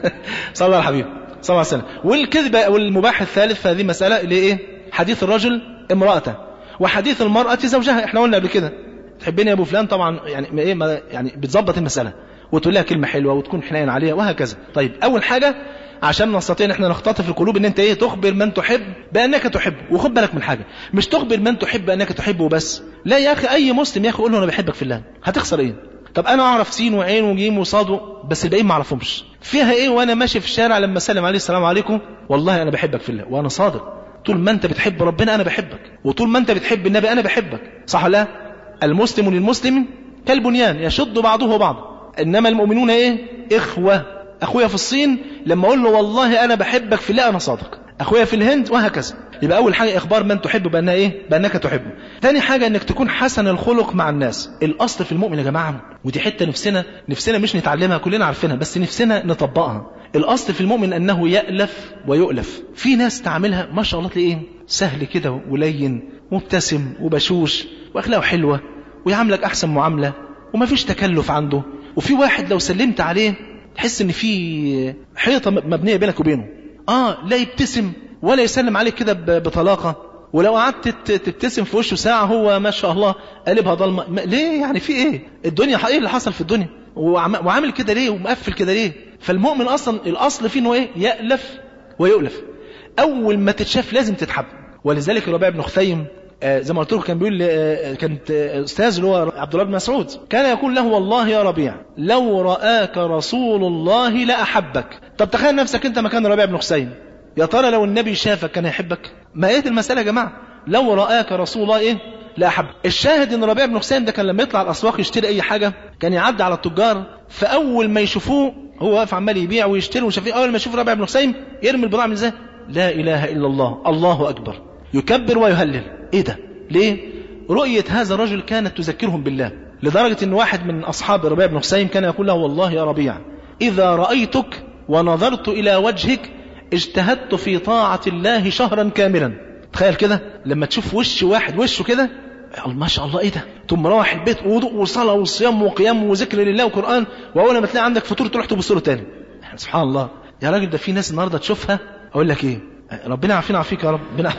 صلى الله على الحبيب صلى الله عليه وسلم والكذب والمباح الثالث في هذه المساله اللي ايه حديث الرجل امراته وحديث المراه زوجها احنا قلنا قبل كده تحبني يا ابو فلان طبعا يعني ايه ما يعني بتظبط المساله وتقول لها كلمه حلوه وتكون حنين عليها وهكذا طيب اول حاجه عشان نستطيع ان احنا نختطف القلوب ان انت ايه تخبر من تحب بانك تحبه وخد بالك من حاجه مش تخبر من تحب بانك تحبه وبس لا يا اخي اي مسلم يا اخي قول له انا بحبك في الله هتخسر ايه طب انا اعرف سين وعين وجيم وصاد بس الباقيين ما اعرفهمش فيها ايه وانا ماشي في الشارع لما اسلم عليه السلام عليكم والله انا بحبك في الله وانا صادق طول ما انت بتحب ربنا انا بحبك وطول ما انت بتحب النبي انا بحبك صح ولا لا المسلم للمسلم كالبنيان يشد بعضه بعضا انما المؤمنون ايه اخوه اخويا في الصين لما اقول له والله انا بحبك في الله انا صادق اخويا في الهند وهكذا يبقى اول حاجه اخبار من تحب بانها ايه بانك تحبه ثاني حاجه انك تكون حسن الخلق مع الناس الاصل في المؤمن يا جماعه ودي حته نفسنا نفسنا مش نتعلمها كلنا عارفينها بس نفسنا نطبقها الاصل في المؤمن انه يالف ويؤلف في ناس تعملها ما شاء الله تلاقيه سهل كده ولين مبتسم وبشوش واخلاقه حلوه ويعاملك احسن معامله وما فيش تكلف عنده وفي واحد لو سلمت عليه تحس ان في حيطه مبنيه بينك وبينه اه لا يبتسم ولا يسلم عليك كده بطلاقه ولو قعدت تبتسم في وشه ساعه هو ما شاء الله قلبها ضلمه ليه يعني في ايه الدنيا ايه اللي حصل في الدنيا وعامل كده ليه ومقفل كده ليه فالمؤمن اصلا الاصل فيه انه ايه يالف ويؤلف اول ما تتشاف لازم تتحب ولذلك الربيع بن خثيم آه زي ما قلت لكم كان بيقول آه كانت آه استاذ اللي هو عبد الله بن مسعود كان يقول له والله يا ربيع لو راك رسول الله لاحبك طب تخيل نفسك انت مكان الربيع بن خثيم يا ترى لو النبي شافك كان يحبك ما ايه المساله يا جماعه لو راك رسول الله ايه لا أحب الشاهد ان ربيع بن حسين ده كان لما يطلع الاسواق يشتري اي حاجه كان يعدي على التجار فاول ما يشوفوه هو واقف عمال يبيع ويشتري ومش عارف اول ما يشوف ربيع بن حسين يرمي البضاعه من ازاي لا اله الا الله الله اكبر يكبر ويهلل ايه ده ليه رؤيه هذا الرجل كانت تذكرهم بالله لدرجه ان واحد من اصحاب ربيع بن حسين كان يقول له والله يا ربيع اذا رايتك ونظرت الى وجهك اجتهدت في طاعه الله شهرا كاملا تخيل كده لما تشوف وش واحد وشه كده ما شاء الله ايه ده ثم مروح البيت وضوء وصلاه وصيام وقيام وذكر لله وقران واول ما تلاقي عندك فطور تروح تبص له تاني سبحان الله يا راجل ده في ناس النهارده تشوفها اقول لك ايه ربنا يعافينا ويعافيك يا رب ربنا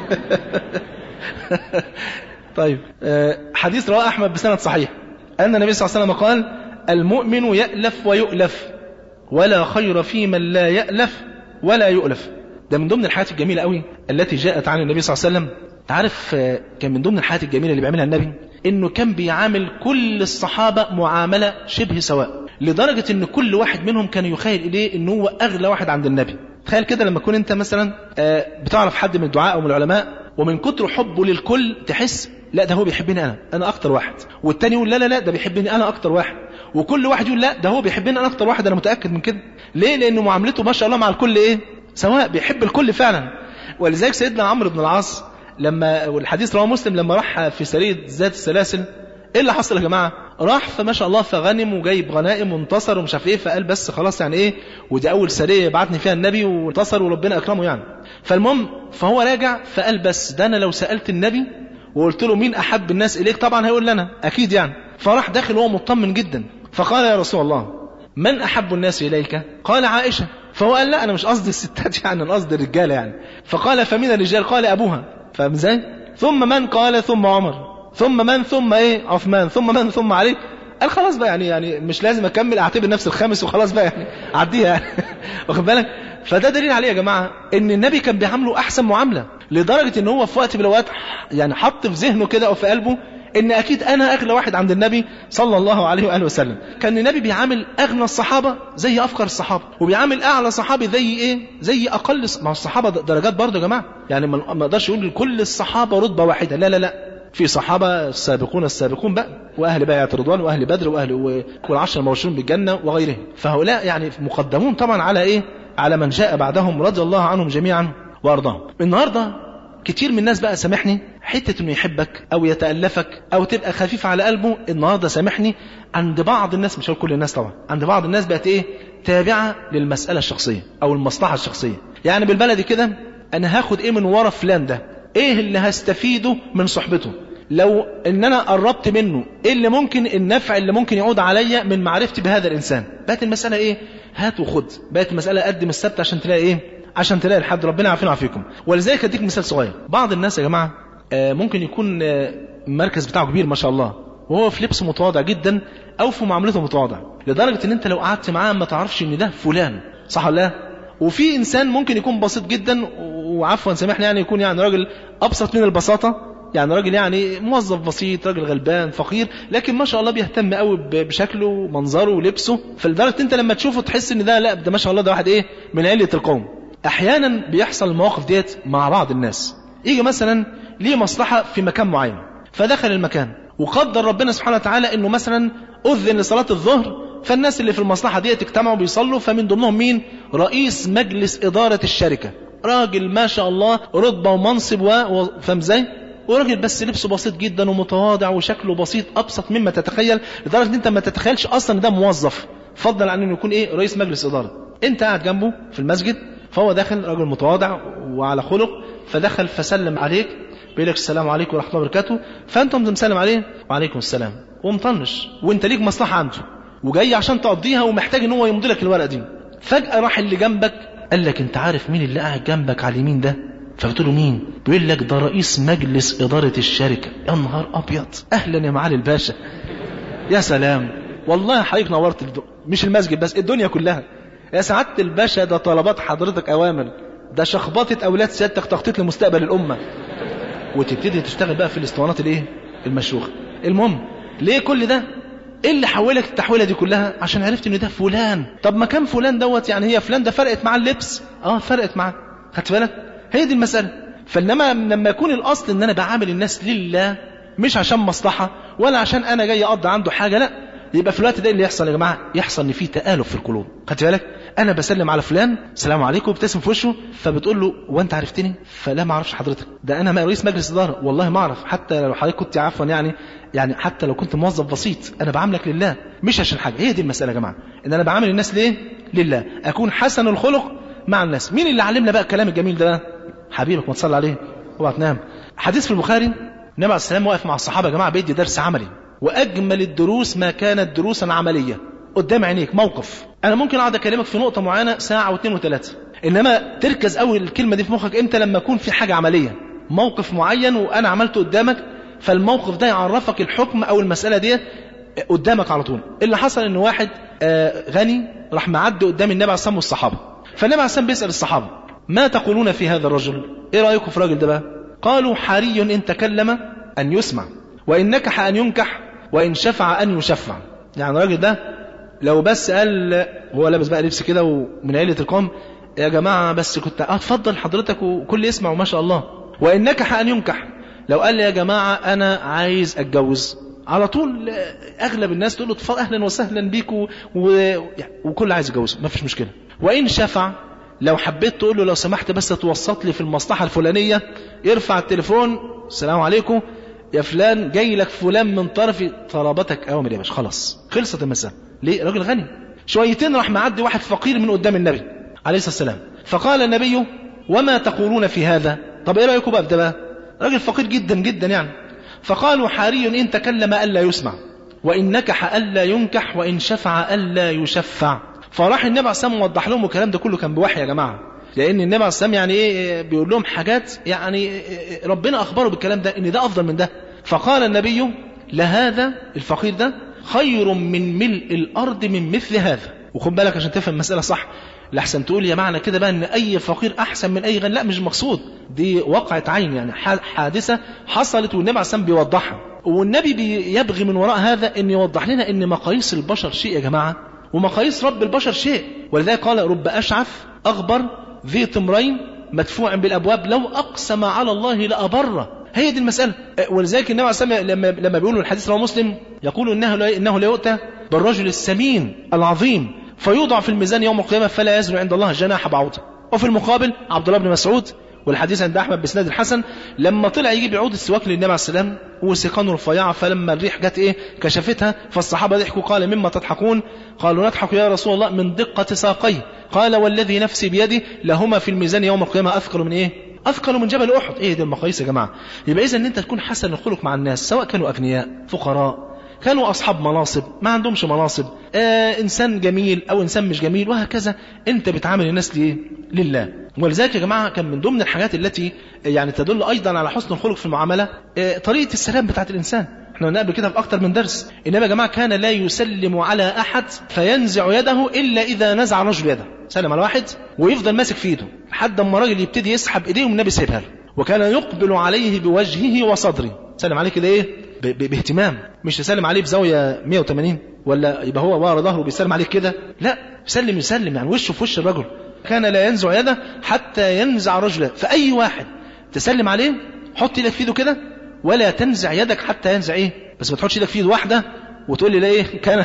طيب حديث رواه احمد بسند صحيح ان النبي صلى الله عليه وسلم قال المؤمن يالف ويؤلف ولا خير في من لا يالف ولا يؤلف ده من ضمن الحاجات الجميله قوي التي جاءت عن النبي صلى الله عليه وسلم تعرف كان من ضمن الحاجات الجميله اللي بيعملها النبي انه كان بيعامل كل الصحابه معامله شبه سواء لدرجه ان كل واحد منهم كان يخيل اليه ان هو اغلى واحد عند النبي تخيل كده لما تكون انت مثلا بتعرف حد من الدعاء او من العلماء ومن كتر حبه للكل تحس لا ده هو بيحبني انا انا اكتر واحد والتاني يقول لا لا لا ده بيحبني انا اكتر واحد وكل واحد يقول لا ده هو بيحبني انا اكتر واحد انا متاكد من كده ليه لان معاملته ما شاء الله مع الكل ايه سواء بيحب الكل فعلا ولذلك سيدنا عمرو بن العاص لما والحديث رواه مسلم لما راح في سريه ذات السلاسل ايه اللي حصل يا جماعه راح فما شاء الله فغنم وجايب غنائم وانتصر ومش عارف ايه فقال بس خلاص يعني ايه ودي اول سريه بعتني فيها النبي وانتصر وربنا اكرمه يعني فالمهم فهو راجع فقال بس ده انا لو سالت النبي وقلت له مين احب الناس اليك طبعا هيقول لنا اكيد يعني فراح داخل وهو مطمن جدا فقال يا رسول الله من احب الناس اليك قال عائشه فهو قال لا انا مش قصدي الستات يعني انا قصدي الرجاله يعني فقال فمن الرجال قال ابوها فاهم ازاي ثم من قال ثم عمر ثم من ثم ايه عثمان ثم من ثم علي قال خلاص بقى يعني يعني مش لازم اكمل اعتبر نفسي الخامس وخلاص بقى يعني اعديها يعني واخد بالك فده دليل عليه يا جماعه ان النبي كان بيعامله احسن معامله لدرجه ان هو في وقت من الاوقات يعني حط في ذهنه كده او في قلبه ان اكيد انا اغلى واحد عند النبي صلى الله عليه واله وسلم كان النبي بيعامل اغنى الصحابه زي افقر الصحابه وبيعامل اعلى صحابي زي ايه زي اقل مع الصحابه درجات برضه يا جماعه يعني ما اقدرش اقول لكل الصحابه رتبه واحده لا لا لا في صحابة السابقون السابقون بقى وأهل بيعة رضوان وأهل بدر وأهل والعشر المبشرون بالجنة وغيرهم فهؤلاء يعني مقدمون طبعا على إيه على من جاء بعدهم رضي الله عنهم جميعا وأرضاهم النهاردة كتير من الناس بقى سامحني حتة انه يحبك او يتألفك او تبقى خفيف على قلبه النهارده سامحني عند بعض الناس مش هقول كل الناس طبعا عند بعض الناس بقت ايه تابعة للمسألة الشخصية او المصلحة الشخصية يعني بالبلدي كده انا هاخد ايه من ورا فلان ده ايه اللي هستفيده من صحبته لو ان انا قربت منه ايه اللي ممكن النفع اللي ممكن يعود عليا من معرفتي بهذا الانسان بقت المسألة ايه هات وخد بقت المسألة قدم السبت عشان تلاقي ايه عشان تلاقي الحد ربنا يعافينا ويعافيكم ولذلك اديك مثال صغير بعض الناس يا جماعه ممكن يكون المركز بتاعه كبير ما شاء الله وهو في لبسه متواضع جدا او في معاملته متواضع لدرجه ان انت لو قعدت معاه ما تعرفش ان ده فلان صح ولا لا وفي انسان ممكن يكون بسيط جدا وعفوا سامحني يعني يكون يعني راجل ابسط من البساطه يعني راجل يعني موظف بسيط راجل غلبان فقير لكن ما شاء الله بيهتم قوي بشكله ومنظره ولبسه فلدرجه انت لما تشوفه تحس ان ده لا ده ما شاء الله ده واحد ايه من علة القوم احيانا بيحصل المواقف ديت مع بعض الناس يجي مثلا ليه مصلحة في مكان معين فدخل المكان وقدر ربنا سبحانه وتعالى انه مثلا اذن لصلاة الظهر فالناس اللي في المصلحة ديت اجتمعوا بيصلوا فمن ضمنهم مين رئيس مجلس ادارة الشركة راجل ما شاء الله رتبة ومنصب و... فاهم ازاي وراجل بس لبسه بسيط جدا ومتواضع وشكله بسيط ابسط مما تتخيل لدرجه ان انت ما تتخيلش اصلا ده موظف فضل عن انه يكون ايه رئيس مجلس اداره انت قاعد جنبه في المسجد فهو داخل رجل متواضع وعلى خلق فدخل فسلم عليك بيقول لك السلام عليكم ورحمه الله وبركاته فانت قمت مسلم عليه وعليكم السلام ومطنش وانت ليك مصلحه عنده وجاي عشان تقضيها ومحتاج ان هو يمضي لك الورقه دي فجاه راح اللي جنبك قال لك انت عارف مين اللي قاعد جنبك على اليمين ده فقلت له مين بيقول لك ده رئيس مجلس اداره الشركه يا نهار ابيض اهلا يا معالي الباشا يا سلام والله حضرتك نورت الد... مش المسجد بس الدنيا كلها يا سعاده الباشا ده طلبات حضرتك اوامر ده شخبطه اولاد سيادتك تخطيط لمستقبل الامه وتبتدي تشتغل بقى في الاسطوانات الايه المشروخه المهم ليه كل ده ايه اللي حولك التحويله دي كلها عشان عرفت ان ده فلان طب ما كان فلان دوت يعني هي فلان ده فرقت مع اللبس اه فرقت معاه خدت بالك هي دي المساله فانما لما يكون الاصل ان انا بعامل الناس لله مش عشان مصلحه ولا عشان انا جاي اقضي عنده حاجه لا يبقى في الوقت ده اللي يحصل يا جماعه يحصل ان في تالف في القلوب خدت بالك انا بسلم على فلان السلام عليكم وبتسم في وشه فبتقول له وانت عرفتني فلا ما اعرفش حضرتك ده انا رئيس مجلس اداره والله ما اعرف حتى لو حضرتك كنت عفوا يعني يعني حتى لو كنت موظف بسيط انا بعاملك لله مش عشان حاجه هي دي المساله يا جماعه ان انا بعامل الناس ليه لله اكون حسن الخلق مع الناس مين اللي علمنا بقى الكلام الجميل ده حبيبك ما تصلي عليه اوعى تنام حديث في البخاري النبي عليه السلام واقف مع الصحابه يا جماعه بيدي درس عملي واجمل الدروس ما كانت دروسا عمليه قدام عينيك موقف انا ممكن اقعد اكلمك في نقطه معينه ساعه واثنين وثلاثه انما تركز قوي الكلمه دي في مخك امتى لما يكون في حاجه عمليه موقف معين وانا عملته قدامك فالموقف ده يعرفك الحكم او المساله دي قدامك على طول اللي حصل ان واحد آه غني راح معدي قدام النبي عليه الصلاه والصحابه فالنبي عليه الصلاه بيسال الصحابه ما تقولون في هذا الرجل ايه رايكم في الراجل ده بقى قالوا حري ان تكلم ان يسمع وان نكح ان ينكح وان شفع ان يشفع يعني الراجل ده لو بس قال هو لابس بقى لبس كده ومن عيله القوم يا جماعه بس كنت اتفضل حضرتك وكل يسمع وما شاء الله وان نكح ان ينكح لو قال لي يا جماعه انا عايز اتجوز على طول اغلب الناس تقول له اتفضل اهلا وسهلا بيك و... و... وكل عايز يتجوز ما فيش مشكله وان شفع لو حبيت تقول له لو سمحت بس توسط لي في المصلحه الفلانيه يرفع التليفون السلام عليكم يا فلان جاي لك فلان من طرفي طلباتك اوامر يا باشا خلاص خلصت المساله ليه راجل غني شويتين راح معدي واحد فقير من قدام النبي عليه الصلاه والسلام فقال النبي وما تقولون في هذا طب ايه رايكم بقى في ده بقى راجل فقير جدا جدا يعني فقالوا حري ان تكلم الا يسمع وان نكح الا ينكح وان شفع الا يشفع فراح النبي عليه الصلاه والسلام وضح لهم الكلام ده كله كان بوحي يا جماعه لان النبي عليه الصلاه يعني ايه بيقول لهم حاجات يعني ربنا اخبره بالكلام ده ان ده افضل من ده فقال النبي لهذا الفقير ده خير من ملء الارض من مثل هذا وخد بالك عشان تفهم المساله صح لحسن تقول يا معنى كده بقى ان اي فقير احسن من اي غني لا مش مقصود دي وقعت عين يعني حادثه حصلت والنبي عليه الصلاه بيوضحها والنبي بيبغي من وراء هذا ان يوضح لنا ان مقاييس البشر شيء يا جماعه ومقاييس رب البشر شيء ولذلك قال رب اشعث اغبر ذي تمرين مدفوع بالابواب لو اقسم على الله لابره هي دي المساله ولذلك النبي عليه الصلاه لما لما بيقولوا الحديث رواه مسلم يقول انه لا انه لا يؤتى بالرجل السمين العظيم فيوضع في الميزان يوم القيامه فلا يزن عند الله جناح بعوضه وفي المقابل عبد الله بن مسعود والحديث عند احمد بسناد الحسن لما طلع يجيب عود السواك للنبي عليه السلام وسيقانه رفيعه فلما الريح جت ايه كشفتها فالصحابه ضحكوا قال مما تضحكون قالوا نضحك يا رسول الله من دقه ساقيه قال والذي نفسي بيده لهما في الميزان يوم القيامه اثقل من ايه اثقل من جبل احد ايه دي المقاييس يا جماعه يبقى اذا ان انت تكون حسن الخلق مع الناس سواء كانوا اغنياء فقراء كانوا أصحاب مناصب ما عندهمش مناصب آه إنسان جميل أو إنسان مش جميل وهكذا أنت بتعامل الناس ليه لله ولذلك يا جماعة كان من ضمن الحاجات التي يعني تدل أيضا على حسن الخلق في المعاملة آه طريقة السلام بتاعت الإنسان احنا قلنا قبل كده في أكتر من درس إنما يا جماعة كان لا يسلم على أحد فينزع يده إلا إذا نزع رجل يده سلم على واحد ويفضل ماسك في إيده لحد أما الراجل يبتدي يسحب إيديه والنبي سيبها له وكان يقبل عليه بوجهه وصدره سلم عليه كده إيه باهتمام مش تسلم عليه بزاوية 180 ولا يبقى هو ورا ظهره بيسلم عليك كده لا يسلم يسلم يعني وشه في وش الرجل كان لا ينزع يده حتى ينزع رجله فأي واحد تسلم عليه حط ايدك في ايده كده ولا تنزع يدك حتى ينزع ايه بس ما تحطش ايدك في ايد واحده وتقول لي لا ايه كان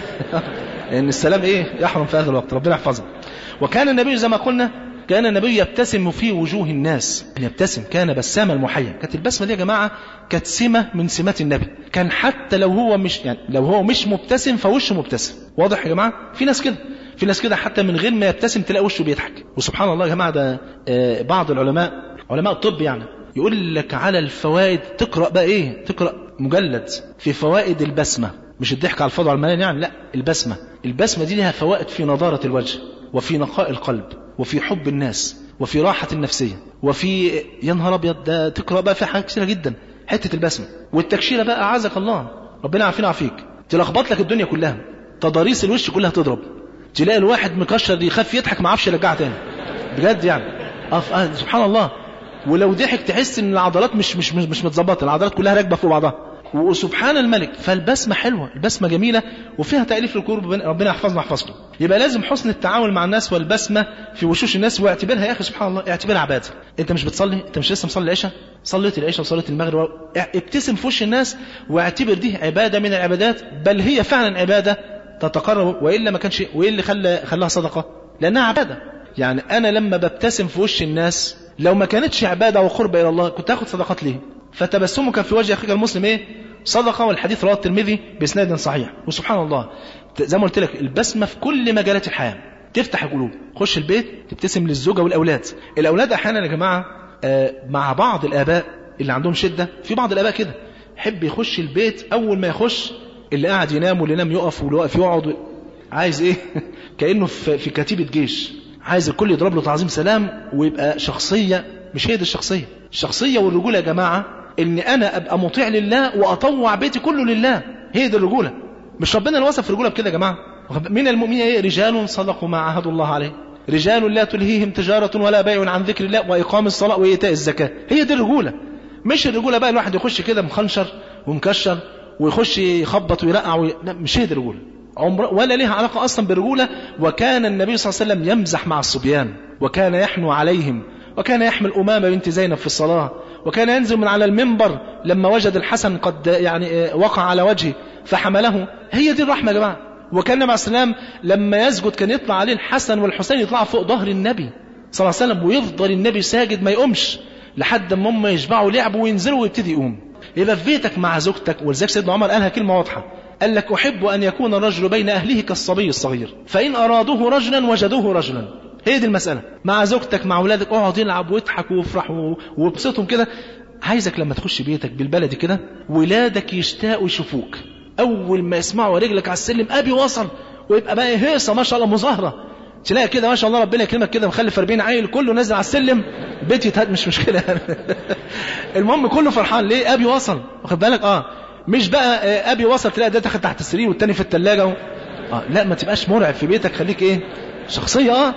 ان السلام ايه يحرم في هذا الوقت ربنا يحفظه وكان النبي زي ما قلنا كان النبي يبتسم في وجوه الناس يبتسم كان بسامة المحيا كانت البسمة دي يا جماعة كانت سمة من سمات النبي كان حتى لو هو مش يعني لو هو مش مبتسم فوشه مبتسم واضح يا جماعة في ناس كده في ناس كده حتى من غير ما يبتسم تلاقي وشه بيضحك وسبحان الله يا جماعة ده آه بعض العلماء علماء الطب يعني يقول لك على الفوائد تقرأ بقى ايه تقرأ مجلد في فوائد البسمة مش الضحك على الفاضي على المليان يعني لا البسمة البسمة دي لها فوائد في نضارة الوجه وفي نقاء القلب وفي حب الناس وفي راحة النفسية وفي يا نهار ابيض ده تقرا بقى في حاجات كثيره جدا حته البسمه والتكشيره بقى اعزك الله ربنا يعافينا ويعافيك تلخبط لك الدنيا كلها تضاريس الوش كلها تضرب تلاقي الواحد مكشر يخاف يضحك ما عرفش يرجعها تاني بجد يعني أف... أه سبحان الله ولو ضحك تحس ان العضلات مش مش مش, مش متظبطه العضلات كلها راكبه فوق بعضها وسبحان الملك فالبسمة حلوة البسمة جميلة وفيها تأليف القلوب ربنا يحفظنا ويحفظكم يبقى لازم حسن التعامل مع الناس والبسمة في وشوش الناس واعتبرها يا أخي سبحان الله اعتبرها عبادة أنت مش بتصلي أنت مش لسه مصلي العشاء صليت العشاء وصليت المغرب ابتسم في وش الناس واعتبر دي عبادة من العبادات بل هي فعلا عبادة تتقرب وإلا ما كانش وإيه اللي خلى خلاها صدقة لأنها عبادة يعني أنا لما ببتسم في وش الناس لو ما كانتش عبادة وقرب إلى الله كنت هاخد صدقات ليه فتبسمك في وجه أخيك المسلم إيه صدقة والحديث رواه الترمذي بإسناد صحيح وسبحان الله زي ما قلت لك البسمة في كل مجالات الحياة تفتح القلوب خش البيت تبتسم للزوجة والأولاد الأولاد أحيانا يا جماعة آه مع بعض الآباء اللي عندهم شدة في بعض الآباء كده يحب يخش البيت أول ما يخش اللي قاعد ينام واللي نام يقف واللي واقف يقعد عايز إيه كأنه في, في كتيبة جيش عايز الكل يضرب له تعظيم سلام ويبقى شخصية مش هي دي الشخصية الشخصية والرجولة يا جماعة ان انا ابقى مطيع لله واطوع بيتي كله لله هي دي الرجوله مش ربنا اللي وصف الرجوله بكده يا جماعه من المؤمنين ايه رجال صدقوا ما عهدوا الله عليه رجال لا تلهيهم تجارة ولا بيع عن ذكر الله وإقام الصلاة وإيتاء الزكاة هي دي الرجولة مش الرجولة بقى الواحد يخش كده مخنشر ومكشر ويخش يخبط ويرقع وي... لا مش هي دي الرجولة عمر ولا ليها علاقة أصلا بالرجولة وكان النبي صلى الله عليه وسلم يمزح مع الصبيان وكان يحنو عليهم وكان يحمل أمامة بنت زينب في الصلاة وكان ينزل من على المنبر لما وجد الحسن قد يعني وقع على وجهه فحمله هي دي الرحمة يا جماعة وكان النبي عليه السلام لما يسجد كان يطلع عليه الحسن والحسين يطلع فوق ظهر النبي صلى الله عليه وسلم ويفضل النبي ساجد ما يقومش لحد ما هم يشبعوا لعبوا وينزلوا ويبتدي يقوم يبقى في بيتك مع زوجتك ولذلك سيدنا عمر قالها كلمة واضحة قال لك أحب أن يكون الرجل بين أهله كالصبي الصغير فإن أرادوه رجلا وجدوه رجلا هي دي المسألة مع زوجتك مع أولادك اقعد يلعب واضحك وافرح وابسطهم كده عايزك لما تخش بيتك بالبلدي كده ولادك يشتاقوا يشوفوك أول ما يسمعوا رجلك على السلم أبي وصل ويبقى بقى هيصة ما شاء الله مظاهرة تلاقي كده ما شاء الله ربنا يكرمك كده مخلف 40 عيل كله نازل على السلم بيت يتهد مش مشكلة المهم كله فرحان ليه أبي وصل واخد بالك اه مش بقى أبي وصل تلاقي ده داخل تحت السرير والتاني في الثلاجة و... آه لا ما تبقاش مرعب في بيتك خليك ايه شخصية اه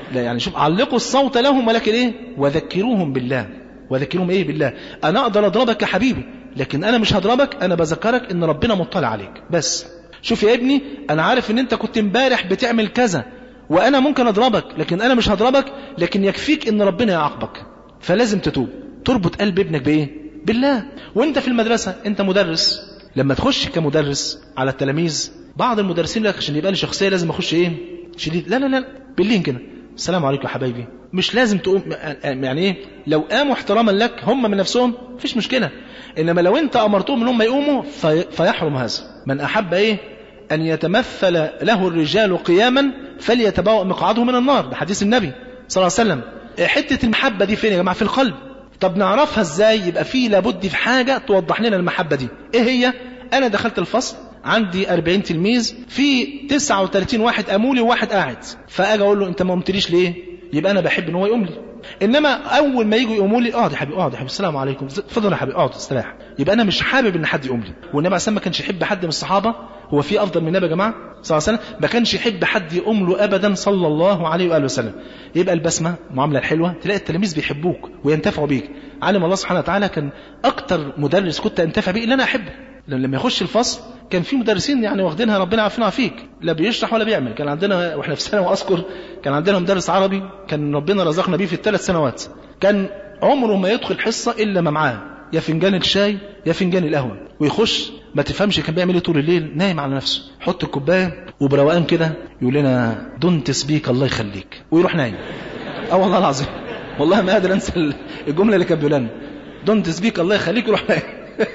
لا يعني شوف علقوا الصوت لهم ولكن ايه وذكروهم بالله وذكرهم ايه بالله انا اقدر اضربك يا حبيبي لكن انا مش هضربك انا بذكرك ان ربنا مطلع عليك بس شوف يا ابني انا عارف ان انت كنت امبارح بتعمل كذا وانا ممكن اضربك لكن انا مش هضربك لكن يكفيك ان ربنا يعاقبك فلازم تتوب تربط قلب ابنك بايه بالله وانت في المدرسة انت مدرس لما تخش كمدرس على التلاميذ بعض المدرسين لك عشان يبقى لي شخصية لازم اخش ايه شديد لا لا لا باللين كده السلام عليكم يا حبايبي مش لازم تقوم يعني ايه لو قاموا احتراما لك هم من نفسهم مفيش مشكلة انما لو انت امرتهم ان هم يقوموا في فيحرم هذا من احب ايه ان يتمثل له الرجال قياما فليتبوأ مقعده من النار ده حديث النبي صلى الله عليه وسلم حتة المحبة دي فين يا جماعة في القلب طب نعرفها ازاي يبقى في لابد في حاجة توضح لنا المحبة دي ايه هي انا دخلت الفصل عندي 40 تلميذ في 39 واحد قاموا لي وواحد قاعد فاجي اقول له انت ما قمتليش ليه يبقى انا بحب ان هو يقوم لي انما اول ما يجوا يقوموا لي اقعد يا حبيبي اقعد يا حبيبي السلام عليكم اتفضل يا حبيبي اقعد استريح يبقى انا مش حابب ان حد يقوم لي والنبي عليه ما كانش يحب حد من الصحابه هو في افضل من النبي يا جماعه صلى الله عليه وسلم ما كانش يحب حد يقوم له ابدا صلى الله عليه واله وسلم يبقى البسمه المعامله الحلوه تلاقي التلاميذ بيحبوك وينتفعوا بيك علم الله سبحانه وتعالى كان اكتر مدرس كنت انتفع بيه اللي انا احبه لما يخش الفصل كان في مدرسين يعني واخدينها ربنا عافينا فيك لا بيشرح ولا بيعمل كان عندنا واحنا في ثانوي اذكر كان عندنا مدرس عربي كان ربنا رزقنا بيه في الثلاث سنوات كان عمره ما يدخل حصه الا ما معاه يا فنجان الشاي يا فنجان القهوه ويخش ما تفهمش كان بيعمل ايه طول الليل نايم على نفسه حط الكوبايه وبروقان كده يقول لنا دونت سبيك الله يخليك ويروح نايم اه والله العظيم والله ما قادر انسى الجمله اللي كان بيقولها دونت سبيك الله يخليك يروح نايم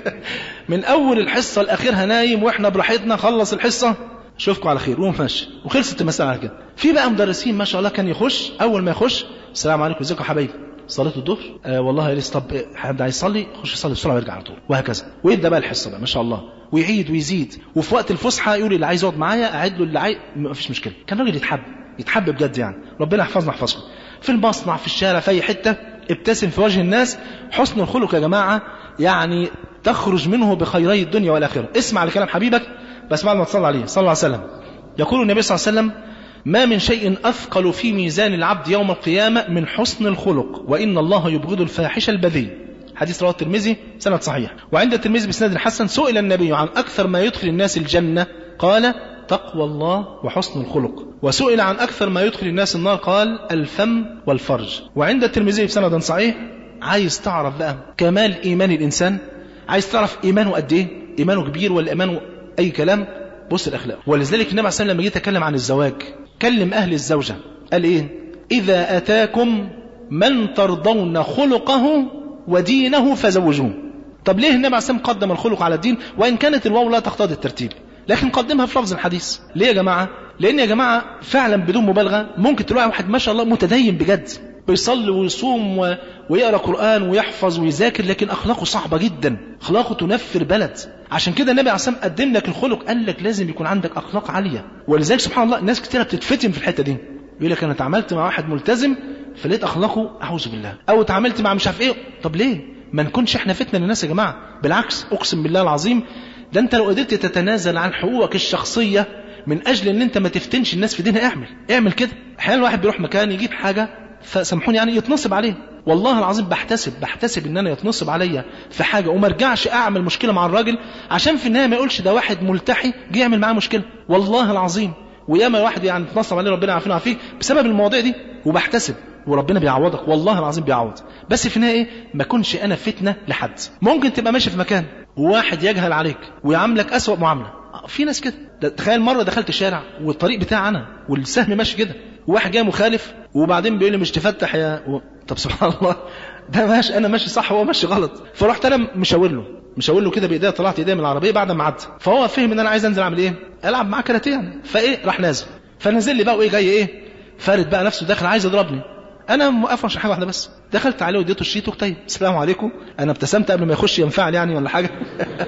من اول الحصه لاخرها نايم واحنا براحتنا خلص الحصه اشوفكم على خير وقوم ماشي وخلصت المساله على كده في بقى مدرسين ما شاء الله كان يخش اول ما يخش السلام عليكم ازيكم يا حبايبي صلاه الظهر آه والله يا طب حد عايز يصلي يخش يصلي بسرعه ويرجع على طول وهكذا ويبدا بقى الحصه بقى ما شاء الله ويعيد ويزيد وفي وقت الفسحه يقول اللي عايز يقعد معايا اعد له اللي عايز ما فيش مشكله كان راجل يتحب يتحب بجد يعني ربنا يحفظنا يحفظكم في المصنع في الشارع في اي حته ابتسم في وجه الناس حسن الخلق يا جماعه يعني تخرج منه بخيري الدنيا والآخرة اسمع لكلام حبيبك بس بعد ما تصلى عليه صلى الله عليه وسلم يقول النبي صلى الله عليه وسلم ما من شيء أثقل في ميزان العبد يوم القيامة من حسن الخلق وإن الله يبغض الفاحش البذيء حديث رواه الترمذي سند صحيح وعند الترمذي بسند حسن سئل النبي عن أكثر ما يدخل الناس الجنة قال تقوى الله وحسن الخلق وسئل عن أكثر ما يدخل الناس النار قال الفم والفرج وعند الترمذي بسند صحيح عايز تعرف بقى كمال إيمان الإنسان عايز تعرف إيمانه قد إيه إيمانه كبير ولا إيمانه أي كلام بص الأخلاق ولذلك النبي عليه الصلاة والسلام لما جه يتكلم عن الزواج كلم أهل الزوجة قال إيه إذا أتاكم من ترضون خلقه ودينه فزوجوه طب ليه النبي عليه الصلاة والسلام قدم الخلق على الدين وإن كانت الواو لا تقتضي الترتيب لكن قدمها في لفظ الحديث ليه يا جماعة لأن يا جماعة فعلا بدون مبالغة ممكن تلاقي واحد ما شاء الله متدين بجد بيصلي ويصوم و... ويقرا قران ويحفظ ويذاكر لكن اخلاقه صعبه جدا اخلاقه تنفر بلد عشان كده النبي عليه الصلاه قدم لك الخلق قال لك لازم يكون عندك اخلاق عاليه ولذلك سبحان الله ناس كتيره بتتفتن في الحته دي يقول لك انا اتعاملت مع واحد ملتزم فلقيت اخلاقه اعوذ بالله او اتعاملت مع مش عارف ايه طب ليه ما نكونش احنا فتنه للناس يا جماعه بالعكس اقسم بالله العظيم ده انت لو قدرت تتنازل عن حقوقك الشخصيه من اجل ان انت ما تفتنش الناس في دينها اعمل اعمل كده احيانا الواحد بيروح مكان يجيب حاجه فسامحوني يعني يتنصب عليه والله العظيم بحتسب بحتسب ان انا يتنصب عليا في حاجه وما ارجعش اعمل مشكله مع الراجل عشان في النهايه ما يقولش ده واحد ملتحي جه يعمل معاه مشكله والله العظيم وياما واحد يعني اتنصب عليه ربنا يعافينا ويعافيك بسبب المواضيع دي وبحتسب وربنا بيعوضك والله العظيم بيعوض بس في النهايه ايه ما اكونش انا فتنه لحد ممكن تبقى ماشي في مكان وواحد يجهل عليك ويعاملك اسوأ معامله في ناس كده تخيل مره دخلت الشارع والطريق بتاعي انا والسهم ماشي كده واحد جاي مخالف وبعدين بيقول لي مش تفتح يا و... طب سبحان الله ده ماشي انا ماشي صح وهو ماشي غلط فرحت انا مشاور له مشاور له كده بايديا طلعت ايديا من العربيه بعد ما عدى فهو فهم ان انا عايز انزل اعمل ايه العب معاه كاراتيه يعني فايه راح نازل فنزل لي بقى وايه جاي ايه فارد بقى نفسه داخل عايز يضربني انا موقف عشان حاجه واحده بس دخلت عليه واديته الشيت وكتيب السلام عليكم انا ابتسمت قبل ما يخش ينفعل يعني ولا حاجه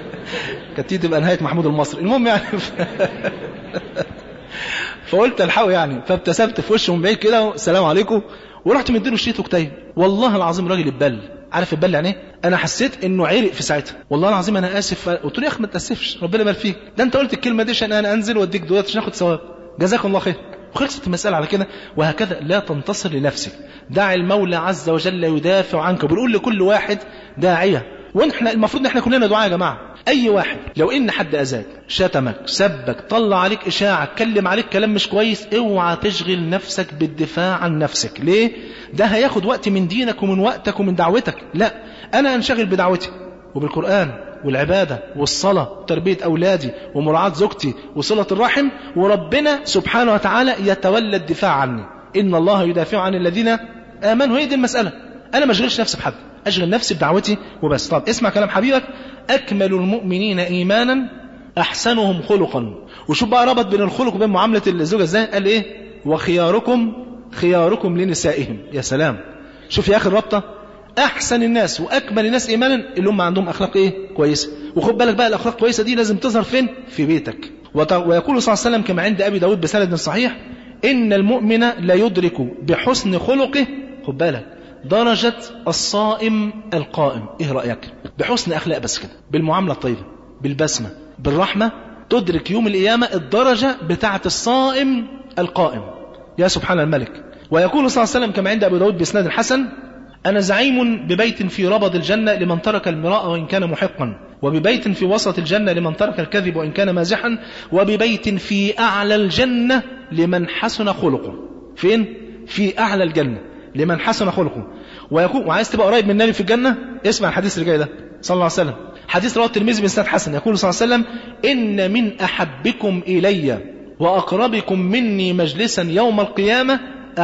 كانت دي تبقى نهايه محمود المصري المهم يعني فقلت الحقه يعني فابتسمت في وشه من بعيد كده السلام عليكم ورحت مديله الشيت وكتيب والله العظيم راجل اتبل عارف اتبل يعني ايه انا حسيت انه عرق في ساعتها والله العظيم انا اسف قلت له يا اخي ما تاسفش ربنا يبارك فيك ده انت قلت الكلمه دي عشان انا انزل واديك دولت عشان اخد ثواب جزاك الله خير خلصت المسألة على كده وهكذا لا تنتصر لنفسك دع المولى عز وجل يدافع عنك بنقول لكل واحد داعية واحنا المفروض ان احنا كلنا دعاء يا جماعة اي واحد لو ان حد اذاك شتمك سبك طلع عليك اشاعة اتكلم عليك كلام مش كويس اوعى تشغل نفسك بالدفاع عن نفسك ليه ده هياخد وقت من دينك ومن وقتك ومن دعوتك لا انا انشغل بدعوتي وبالقرآن والعبادة والصلاة وتربية أولادي ومراعاة زوجتي وصلة الرحم وربنا سبحانه وتعالى يتولى الدفاع عني إن الله يدافع عن الذين آمنوا هي دي المسألة أنا ما أشغلش نفسي بحد أشغل نفسي بدعوتي وبس طب اسمع كلام حبيبك أكمل المؤمنين إيمانا أحسنهم خلقا وشوف بقى ربط بين الخلق وبين معاملة الزوجة ازاي قال إيه وخياركم خياركم لنسائهم يا سلام شوف يا أخي الربطة احسن الناس واكمل الناس ايمانا اللي هم عندهم اخلاق ايه كويسه وخد بالك بقى الاخلاق كويسه دي لازم تظهر فين في بيتك ويقول صلى الله عليه وسلم كما عند ابي داود بسند صحيح ان المؤمن لا يدرك بحسن خلقه خد بالك درجة الصائم القائم ايه رأيك بحسن اخلاق بس كده بالمعاملة الطيبة بالبسمة بالرحمة تدرك يوم القيامة الدرجة بتاعة الصائم القائم يا سبحان الملك ويقول صلى الله عليه وسلم كما عند ابي داود باسناد الحسن أنا زعيم ببيت في ربض الجنة لمن ترك المراء وإن كان محقا وببيت في وسط الجنة لمن ترك الكذب وإن كان مازحا وببيت في أعلى الجنة لمن حسن خلقه فين؟ في أعلى الجنة لمن حسن خلقه ويقول وعايز تبقى قريب من النبي في الجنة اسمع الحديث اللي جاي ده صلى الله عليه وسلم حديث رواه الترمذي بن سنة حسن يقول صلى الله عليه وسلم إن من أحبكم إلي وأقربكم مني مجلسا يوم القيامة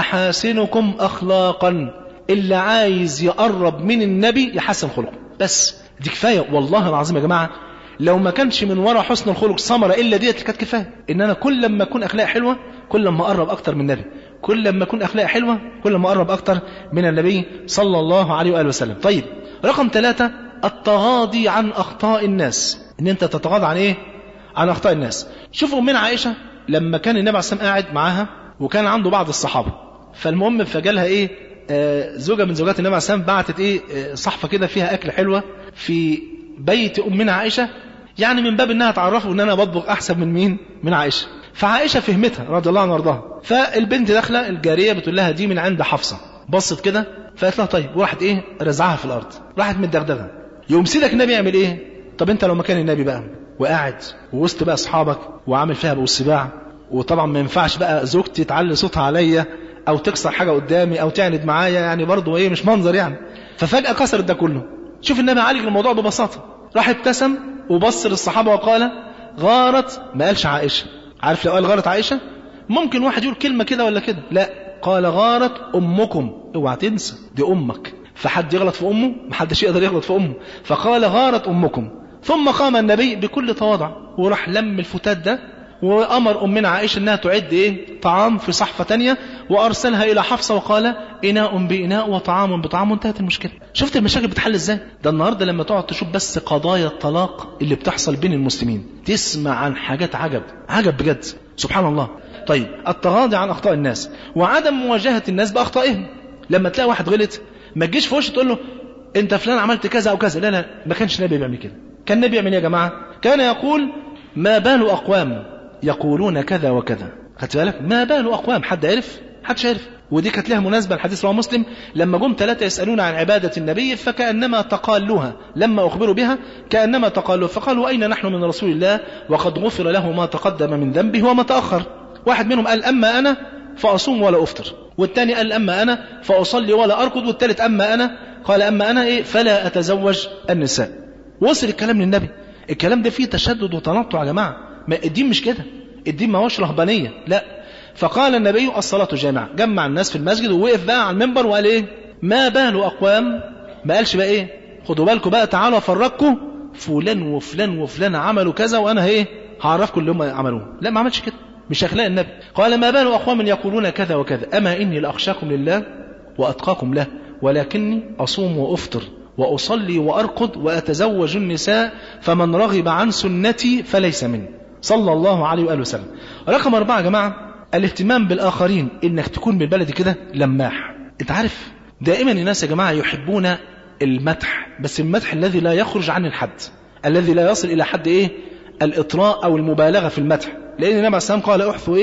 أحاسنكم أخلاقا اللي عايز يقرب من النبي يحسن خلقه بس دي كفاية والله العظيم يا جماعة لو ما كانش من ورا حسن الخلق ثمرة إلا ديت كانت كفاية إن أنا كل ما أكون أخلاق حلوة كل ما أقرب أكتر من النبي كل ما أكون أخلاق حلوة كل ما أقرب أكتر من النبي صلى الله عليه وآله وسلم طيب رقم ثلاثة التغاضي عن أخطاء الناس إن أنت تتغاضى عن إيه عن أخطاء الناس شوفوا من عائشة لما كان النبي عليه الصلاة والسلام قاعد معاها وكان عنده بعض الصحابة فالمهم فجالها إيه آه زوجة من زوجات النبي عليه الصلاة والسلام بعتت إيه آه صحفة كده فيها أكل حلوة في بيت أمنا عائشة يعني من باب انها تعرفوا ان انا بطبخ احسن من مين من عائشه فعائشه فهمتها رضي الله عنها وارضاها فالبنت داخله الجاريه بتقول لها دي من عند حفصه بصت كده فقالت لها طيب وراحت ايه رزعها في الارض راحت متدغدغه يقوم سيدك النبي يعمل ايه طب انت لو مكان النبي بقى وقاعد ووسط بقى اصحابك وعامل فيها بالسباع وطبعا ما ينفعش بقى زوجتي تعلي صوتها عليا او تكسر حاجه قدامي او تعند معايا يعني برضه ايه مش منظر يعني ففجاه كسرت ده كله شوف النبي عالج الموضوع ببساطه راح ابتسم وبص للصحابة وقال غارت ما قالش عائشة عارف لو قال غارت عائشة ممكن واحد يقول كلمة كده ولا كده لا قال غارت أمكم اوعى تنسى دي أمك فحد يغلط في أمه محدش يقدر يغلط في أمه فقال غارت أمكم ثم قام النبي بكل تواضع وراح لم الفتات ده وأمر أمنا عائشة أنها تعد إيه طعام في صحفة تانية وأرسلها إلى حفصة وقال إناء بإناء وطعام بطعام وانتهت المشكلة شفت المشاكل بتحل إزاي ده النهاردة لما تقعد تشوف بس قضايا الطلاق اللي بتحصل بين المسلمين تسمع عن حاجات عجب عجب بجد سبحان الله طيب التغاضي عن أخطاء الناس وعدم مواجهة الناس بأخطائهم لما تلاقي واحد غلط ما تجيش في وشه تقول له انت فلان عملت كذا او كذا لا لا ما كانش النبي بيعمل كده كان النبي يعمل ايه يا جماعه كان يقول ما بال اقوام يقولون كذا وكذا خدت بالك ما بال اقوام حد عرف حدش عرف ودي كانت لها مناسبة الحديث رواه مسلم لما جم ثلاثة يسألون عن عبادة النبي فكأنما تقالوها لما أخبروا بها كأنما تقالوا فقالوا أين نحن من رسول الله وقد غفر له ما تقدم من ذنبه وما تأخر واحد منهم قال أما أنا فأصوم ولا أفطر والثاني قال أما أنا فأصلي ولا أركض والثالث أما أنا قال أما أنا إيه فلا أتزوج النساء وصل الكلام للنبي الكلام ده فيه تشدد وتنطع يا جماعة ما الدين مش كده الدين ما هوش رهبانية لا فقال النبي الصلاة جامعة جمع الناس في المسجد ووقف بقى على المنبر وقال ايه ما بال أقوام ما قالش بقى ايه خدوا بالكم بقى تعالوا افرجكم فلان وفلان وفلان عملوا كذا وانا ايه هعرفكم اللي هم عملوه لا ما عملش كده مش اخلاق النبي قال ما بال أقوام يقولون كذا وكذا أما إني لأخشاكم لله وأتقاكم له ولكني أصوم وأفطر وأصلي وأرقد وأتزوج النساء فمن رغب عن سنتي فليس مني صلى الله عليه وآله وسلم رقم أربعة يا جماعة الاهتمام بالآخرين إنك تكون بالبلد كده لماح أنت عارف دائما الناس يا جماعة يحبون المدح بس المدح الذي لا يخرج عن الحد الذي لا يصل إلى حد إيه الإطراء أو المبالغة في المدح لأن النبي عليه السلام قال احثوا إيه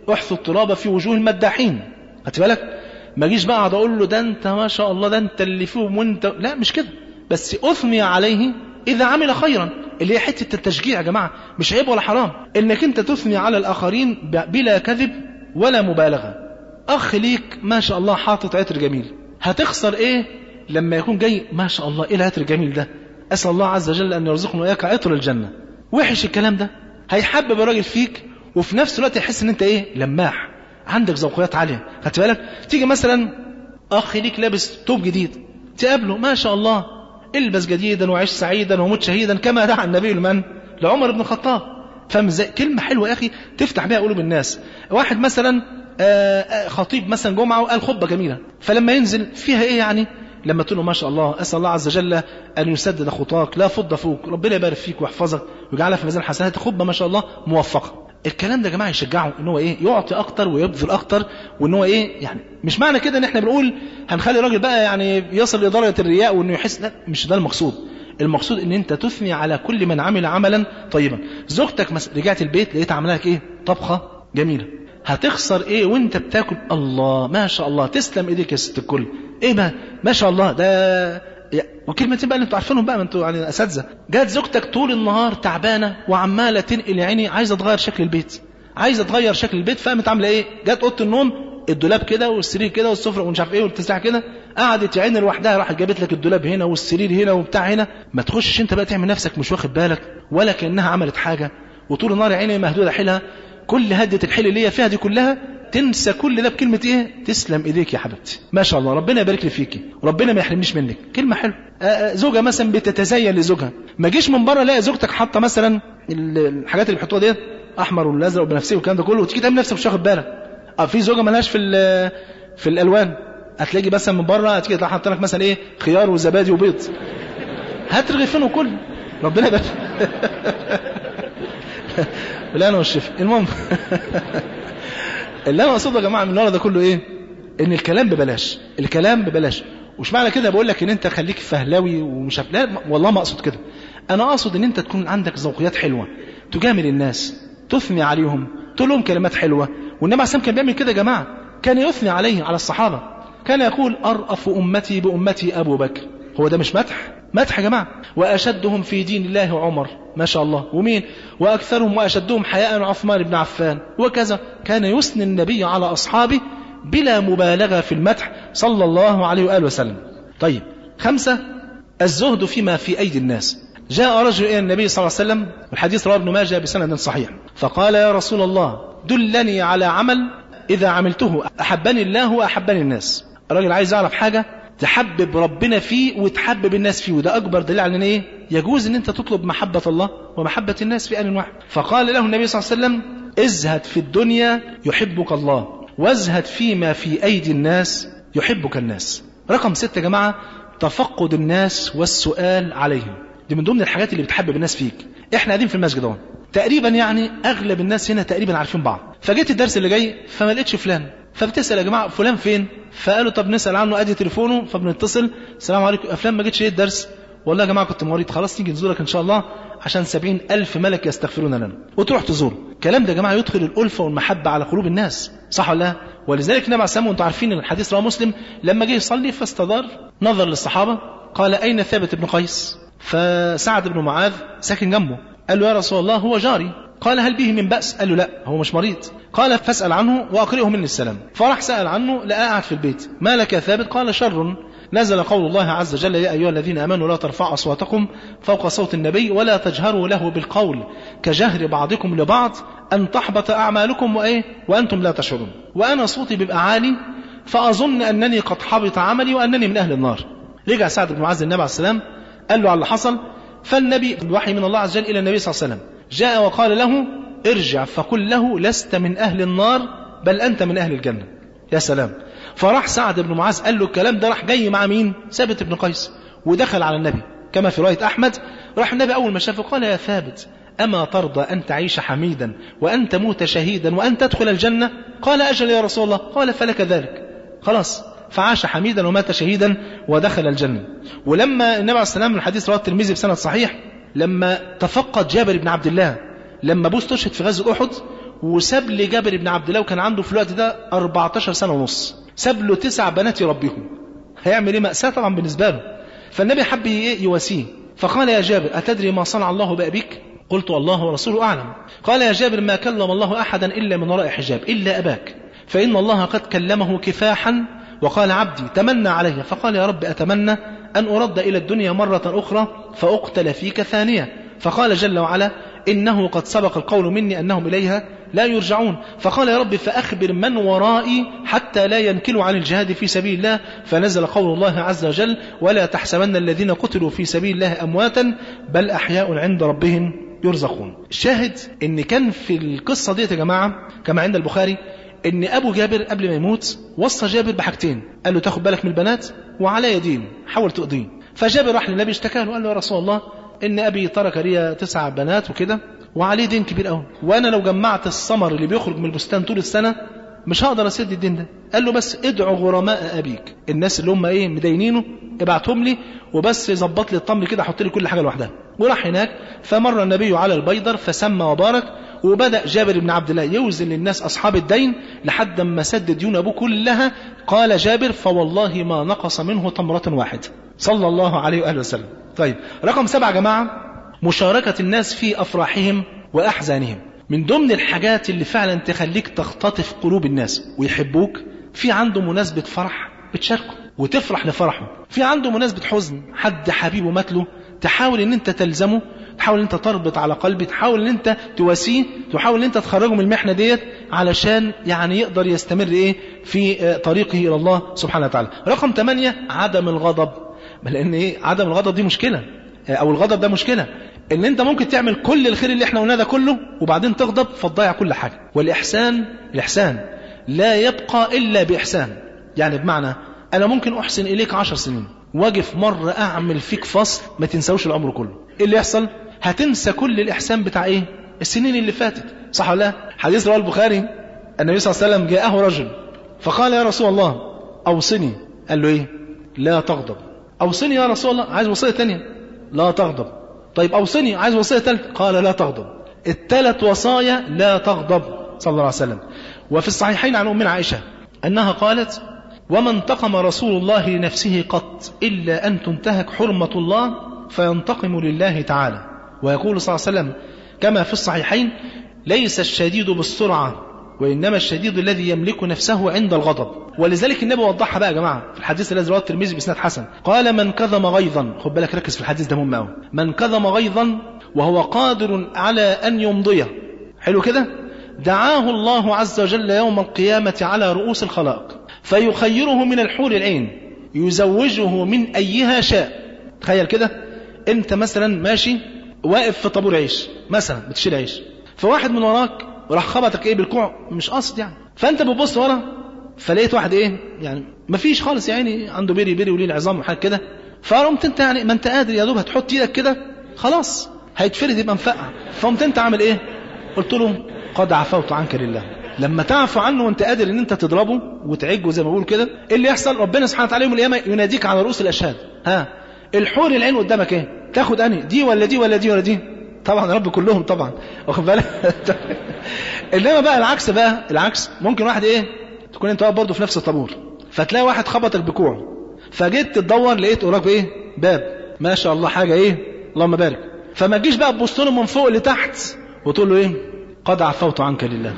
احثوا التراب في وجوه المداحين خدت بالك ما اجيش بقى اقعد اقول له ده انت ما شاء الله ده انت اللي فيهم وانت لا مش كده بس اثني عليه اذا عمل خيرا اللي هي حته التشجيع يا جماعه مش عيب ولا حرام انك انت تثني على الاخرين ب- بلا كذب ولا مبالغه اخ ليك ما شاء الله حاطط عطر جميل هتخسر ايه لما يكون جاي ما شاء الله ايه العطر الجميل ده اسال الله عز وجل ان يرزقنا واياك عطر الجنه وحش الكلام ده هيحبب الراجل فيك وفي نفس الوقت يحس ان انت ايه لماح عندك ذوقيات عاليه خدت بالك تيجي مثلا اخ ليك لابس توب جديد تقابله ما شاء الله البس جديدا وعيش سعيدا ومت شهيدا كما دعا النبي لمن لعمر بن الخطاب فاهم ازاي كلمه حلوه يا اخي تفتح بيها قلوب الناس واحد مثلا آه، آه، خطيب مثلا جمعه وقال خطبه جميله فلما ينزل فيها ايه يعني لما تقول له ما شاء الله اسال الله عز وجل ان يسدد خطاك لا فض فوق ربنا يبارك فيك ويحفظك ويجعلها في ميزان حسنات خطبه ما شاء الله موفقه الكلام ده يا جماعه يشجعه ان هو ايه يعطي اكتر ويبذل اكتر وان هو ايه يعني مش معنى كده ان احنا بنقول هنخلي الراجل بقى يعني يصل لدرجه الرياء وانه يحس لا مش ده المقصود المقصود ان انت تثني على كل من عمل عملا طيبا زوجتك مثلا رجعت البيت لقيت عامله لك ايه طبخه جميله هتخسر ايه وانت بتاكل الله ما شاء الله تسلم ايديك يا ست الكل ايه بقى ما شاء الله ده يا- وكلمتين بقى اللي انتوا عارفينهم بقى ما انتوا يعني اساتذه جات زوجتك طول النهار تعبانه وعماله تنقل يا عيني عايزه تغير شكل البيت عايزه تغير شكل البيت فقامت عامله ايه جت اوضه النوم الدولاب كده والسرير كده والسفره ومش عارف ايه والتسريحه كده قعدت يا عيني لوحدها راحت جابت لك الدولاب هنا والسرير هنا وبتاع هنا ما تخشش انت بقى تعمل نفسك مش واخد بالك ولا كانها عملت حاجه وطول النهار يا عيني مهدوده حيلها كل هدة الحيل اللي هي فيها دي كلها تنسى كل ده بكلمة ايه تسلم ايديك يا حبيبتي ما شاء الله ربنا يبارك لي فيكي ربنا ما يحرمنيش منك كلمة حلوة آه، آه، زوجة مثلا بتتزين لزوجها ما جيش من بره الاقي زوجتك حاطة مثلا ال- الحاجات اللي بيحطوها ديت احمر والازرق وبنفسجي والكلام ده كله وتيجي تعمل نفسك مش واخد بالك اه في زوجة ملهاش في ال- في الالوان هتلاقي مثلا من بره هتيجي تلاقي حاطه لك مثلا ايه خيار وزبادي وبيض هات رغيفين وكل ربنا يبارك لا انا والشفا المهم اللي انا اقصده يا جماعه من ورا ده كله ايه ان الكلام ببلاش الكلام ببلاش ومش معنى كده بقول لك ان انت خليك فهلاوي ومش عارف لا والله ما اقصد كده انا اقصد ان انت تكون عندك ذوقيات حلوه تجامل الناس تثني عليهم تقول لهم كلمات حلوه والنبي عليه الصلاه كان بيعمل كده يا جماعه كان يثني عليه على الصحابه كان يقول ارأف امتي بامتي ابو بكر هو ده مش مدح مدح يا جماعه واشدهم في دين الله عمر ما شاء الله ومين واكثرهم واشدهم حياء عثمان بن عفان وكذا كان يثني النبي على اصحابه بلا مبالغه في المدح صلى الله عليه واله وسلم طيب خمسه الزهد فيما في ايدي الناس جاء رجل الى النبي صلى الله عليه وسلم والحديث رواه ابن ماجه بسند صحيح فقال يا رسول الله دلني على عمل اذا عملته احبني الله واحبني الناس الراجل عايز يعرف حاجه تحبب ربنا فيه وتحبب الناس فيه وده اكبر دليل على ان ايه يجوز ان انت تطلب محبه الله ومحبه الناس في ان واحد فقال له النبي صلى الله عليه وسلم ازهد في الدنيا يحبك الله وازهد فيما في ايدي الناس يحبك الناس رقم ستة يا جماعه تفقد الناس والسؤال عليهم دي من ضمن الحاجات اللي بتحبب الناس فيك احنا قاعدين في المسجد اهو تقريبا يعني اغلب الناس هنا تقريبا عارفين بعض فجيت الدرس اللي جاي فما لقيتش فلان فبتسال يا جماعه فلان فين فقالوا طب نسال عنه ادي تليفونه فبنتصل السلام عليكم يا فلان ما جيتش ليه الدرس والله يا جماعه كنت مريض خلاص نيجي نزورك ان شاء الله عشان سبعين ألف ملك يستغفرون لنا وتروح تزور الكلام ده يا جماعه يدخل الألفة والمحبة على قلوب الناس صح ولا لا ولذلك النبي عليه الصلاه وانتم عارفين ان الحديث رواه مسلم لما جه يصلي فاستدار نظر للصحابه قال اين ثابت بن قيس فسعد بن معاذ ساكن جنبه قال له يا رسول الله هو جاري قال هل به من بأس قال له لا هو مش مريض قال فاسأل عنه وأقرئه مني السلام فراح سأل عنه لقى قاعد في البيت ما لك يا ثابت قال شر نزل قول الله عز وجل يا أيها الذين آمنوا لا ترفعوا أصواتكم فوق صوت النبي ولا تجهروا له بالقول كجهر بعضكم لبعض أن تحبط أعمالكم وإيه وأنتم لا تشعرون وأنا صوتي بيبقى عالي فأظن أنني قد حبط عملي وأنني من أهل النار رجع سعد بن معاذ النبي عليه السلام قال له على اللي حصل فالنبي الوحي من الله عز وجل إلى النبي صلى الله عليه وسلم جاء وقال له ارجع فقل له لست من أهل النار بل أنت من أهل الجنة يا سلام فراح سعد بن معاذ قال له الكلام ده راح جاي مع مين ثابت بن قيس ودخل على النبي كما في رواية أحمد راح النبي أول ما شافه قال يا ثابت أما ترضى أن تعيش حميدا وأن تموت شهيدا وأن تدخل الجنة قال أجل يا رسول الله قال فلك ذلك خلاص فعاش حميدا ومات شهيدا ودخل الجنة ولما النبي عليه السلام الحديث رواه الترمذي بسند صحيح لما تفقد جابر بن عبد الله لما ابوه استشهد في غزوة أحد وساب لجابر بن عبد الله وكان عنده في الوقت ده 14 سنة ونص ساب له تسع بنات يربيهم هيعمل ايه مأساة طبعا بالنسبة له فالنبي حب يواسيه فقال يا جابر أتدري ما صنع الله بأبيك قلت الله ورسوله أعلم قال يا جابر ما كلم الله أحدا إلا من وراء حجاب إلا أباك فإن الله قد كلمه كفاحا وقال عبدي تمنى علي فقال يا رب أتمنى أن أرد إلى الدنيا مرة أخرى فأقتل فيك ثانية فقال جل وعلا إنه قد سبق القول مني أنهم إليها لا يرجعون فقال يا رب فأخبر من ورائي حتى لا ينكلوا عن الجهاد في سبيل الله فنزل قول الله عز وجل ولا تحسبن الذين قتلوا في سبيل الله أمواتا بل أحياء عند ربهم يرزقون شاهد ان كان في القصة دي يا جماعة كما عند البخاري ان ابو جابر قبل ما يموت وصى جابر بحاجتين قال له تاخد بالك من البنات وعلى يدين حاول تقضيه فجابر راح للنبي اشتكى له قال له يا رسول الله ان ابي ترك لي تسع بنات وكده وعليه دين كبير قوي وانا لو جمعت الثمر اللي بيخرج من البستان طول السنه مش هقدر اسد الدين ده قال له بس ادعو غرماء ابيك الناس اللي هم ايه مدينينه ابعتهم لي وبس ظبط لي التمر كده حط لي كل حاجه لوحدها وراح هناك فمر النبي على البيدر فسمى وبارك وبدا جابر بن عبد الله يوزن للناس اصحاب الدين لحد ما سد ديون ابوه كلها قال جابر فوالله ما نقص منه تمره واحده صلى الله عليه واله وسلم طيب رقم سبعة يا جماعه مشاركه الناس في افراحهم واحزانهم من ضمن الحاجات اللي فعلا تخليك تختطف قلوب الناس ويحبوك في عنده مناسبة فرح بتشاركه وتفرح لفرحه في عنده مناسبة حزن حد حبيبه مات له تحاول ان انت تلزمه تحاول ان انت تربط على قلبه تحاول ان انت تواسيه تحاول ان انت تخرجه من المحنة ديت علشان يعني يقدر يستمر ايه في طريقه الى الله سبحانه وتعالى رقم 8 عدم الغضب لان ايه عدم الغضب دي مشكلة او الغضب ده مشكلة ان انت ممكن تعمل كل الخير اللي احنا قلناه ده كله وبعدين تغضب فتضيع كل حاجه والاحسان الاحسان لا يبقى الا باحسان يعني بمعنى انا ممكن احسن اليك عشر سنين واجي في مره اعمل فيك فصل ما تنساوش العمر كله ايه اللي يحصل هتنسى كل الاحسان بتاع ايه السنين اللي فاتت صح ولا لا حديث رواه البخاري النبي صلى الله عليه وسلم جاءه رجل فقال يا رسول الله اوصني قال له ايه لا تغضب اوصني يا رسول الله عايز وصيه ثانيه لا تغضب طيب أوصني عايز وصية ثالثة قال لا تغضب الثلاث وصايا لا تغضب صلى الله عليه وسلم وفي الصحيحين عن أمنا عائشة أنها قالت وما انتقم رسول الله لنفسه قط إلا أن تنتهك حرمة الله فينتقم لله تعالى ويقول صلى الله عليه وسلم كما في الصحيحين ليس الشديد بالسرعة وإنما الشديد الذي يملك نفسه عند الغضب ولذلك النبي وضحها بقى يا جماعة في الحديث الذي رواه الترمذي بإسناد حسن قال من كظم غيظا خد بالك ركز في الحديث ده مهم قوي من كظم غيظا وهو قادر على أن يمضيه حلو كده دعاه الله عز وجل يوم القيامة على رؤوس الخلائق فيخيره من الحور العين يزوجه من أيها شاء تخيل كده أنت مثلا ماشي واقف في طابور عيش مثلا بتشيل عيش فواحد من وراك وراح خبطك ايه بالكوع مش قصد يعني فانت بتبص ورا فلقيت واحد ايه يعني مفيش خالص يعني عنده بيري بيري وليه العظام وحاجه كده فقمت انت يعني ما انت قادر يا دوب هتحط ايدك كده خلاص هيتفرد يبقى مفقع فقمت انت عامل ايه قلت له قد عفوت عنك لله لما تعفو عنه وانت قادر ان انت تضربه وتعجه زي ما بقول كده ايه اللي يحصل ربنا سبحانه وتعالى يوم القيامه يناديك على رؤوس الاشهاد ها الحور العين قدامك ايه تاخد انهي دي ولا دي ولا دي ولا دي طبعا يا رب كلهم طبعا واخد بالك انما بقى العكس بقى العكس ممكن واحد ايه تكون انت واقف برضه في نفس الطابور فتلاقي واحد خبطك بكوعه فجيت تدور لقيت وراك ايه باب ما شاء الله حاجه ايه اللهم بارك فما تجيش بقى تبص له من فوق لتحت وتقول له ايه قد عفوت عنك لله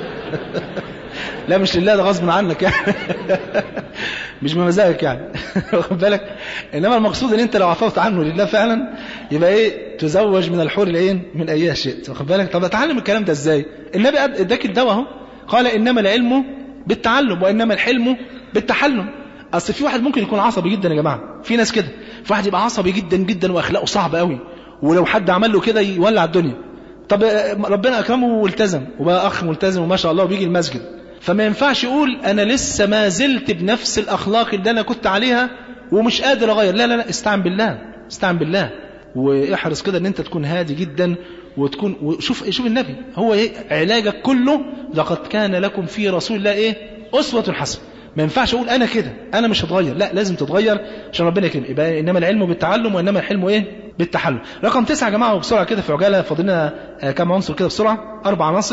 لا مش لله ده غصب عنك يعني مش بمزاجك يعني واخد بالك انما المقصود ان انت لو عفوت عنه لله فعلا يبقى ايه تزوج من الحور العين من ايها شئت واخد بالك طب اتعلم الكلام ده ازاي النبي اداك الدواء اهو قال انما العلم بالتعلم وانما الحلم بالتحلم اصل في واحد ممكن يكون عصبي جدا يا جماعه في ناس كده في واحد يبقى عصبي جدا جدا واخلاقه صعبه قوي ولو حد عمل له كده يولع الدنيا طب ربنا اكرمه والتزم وبقى اخ ملتزم وما شاء الله وبيجي المسجد فما ينفعش يقول انا لسه ما زلت بنفس الاخلاق اللي انا كنت عليها ومش قادر اغير لا لا لا استعن بالله استعن بالله واحرص كده ان انت تكون هادي جدا وتكون وشوف شوف النبي هو ايه علاجك كله لقد كان لكم في رسول الله ايه اسوه حسنه ما ينفعش اقول انا كده انا مش هتغير لا لازم تتغير عشان ربنا يكرم يبقى انما العلم بالتعلم وانما الحلم ايه بالتحلم رقم تسعة يا جماعه وبسرعه كده في عجاله فاضلنا كام عنصر كده بسرعه اربع عناصر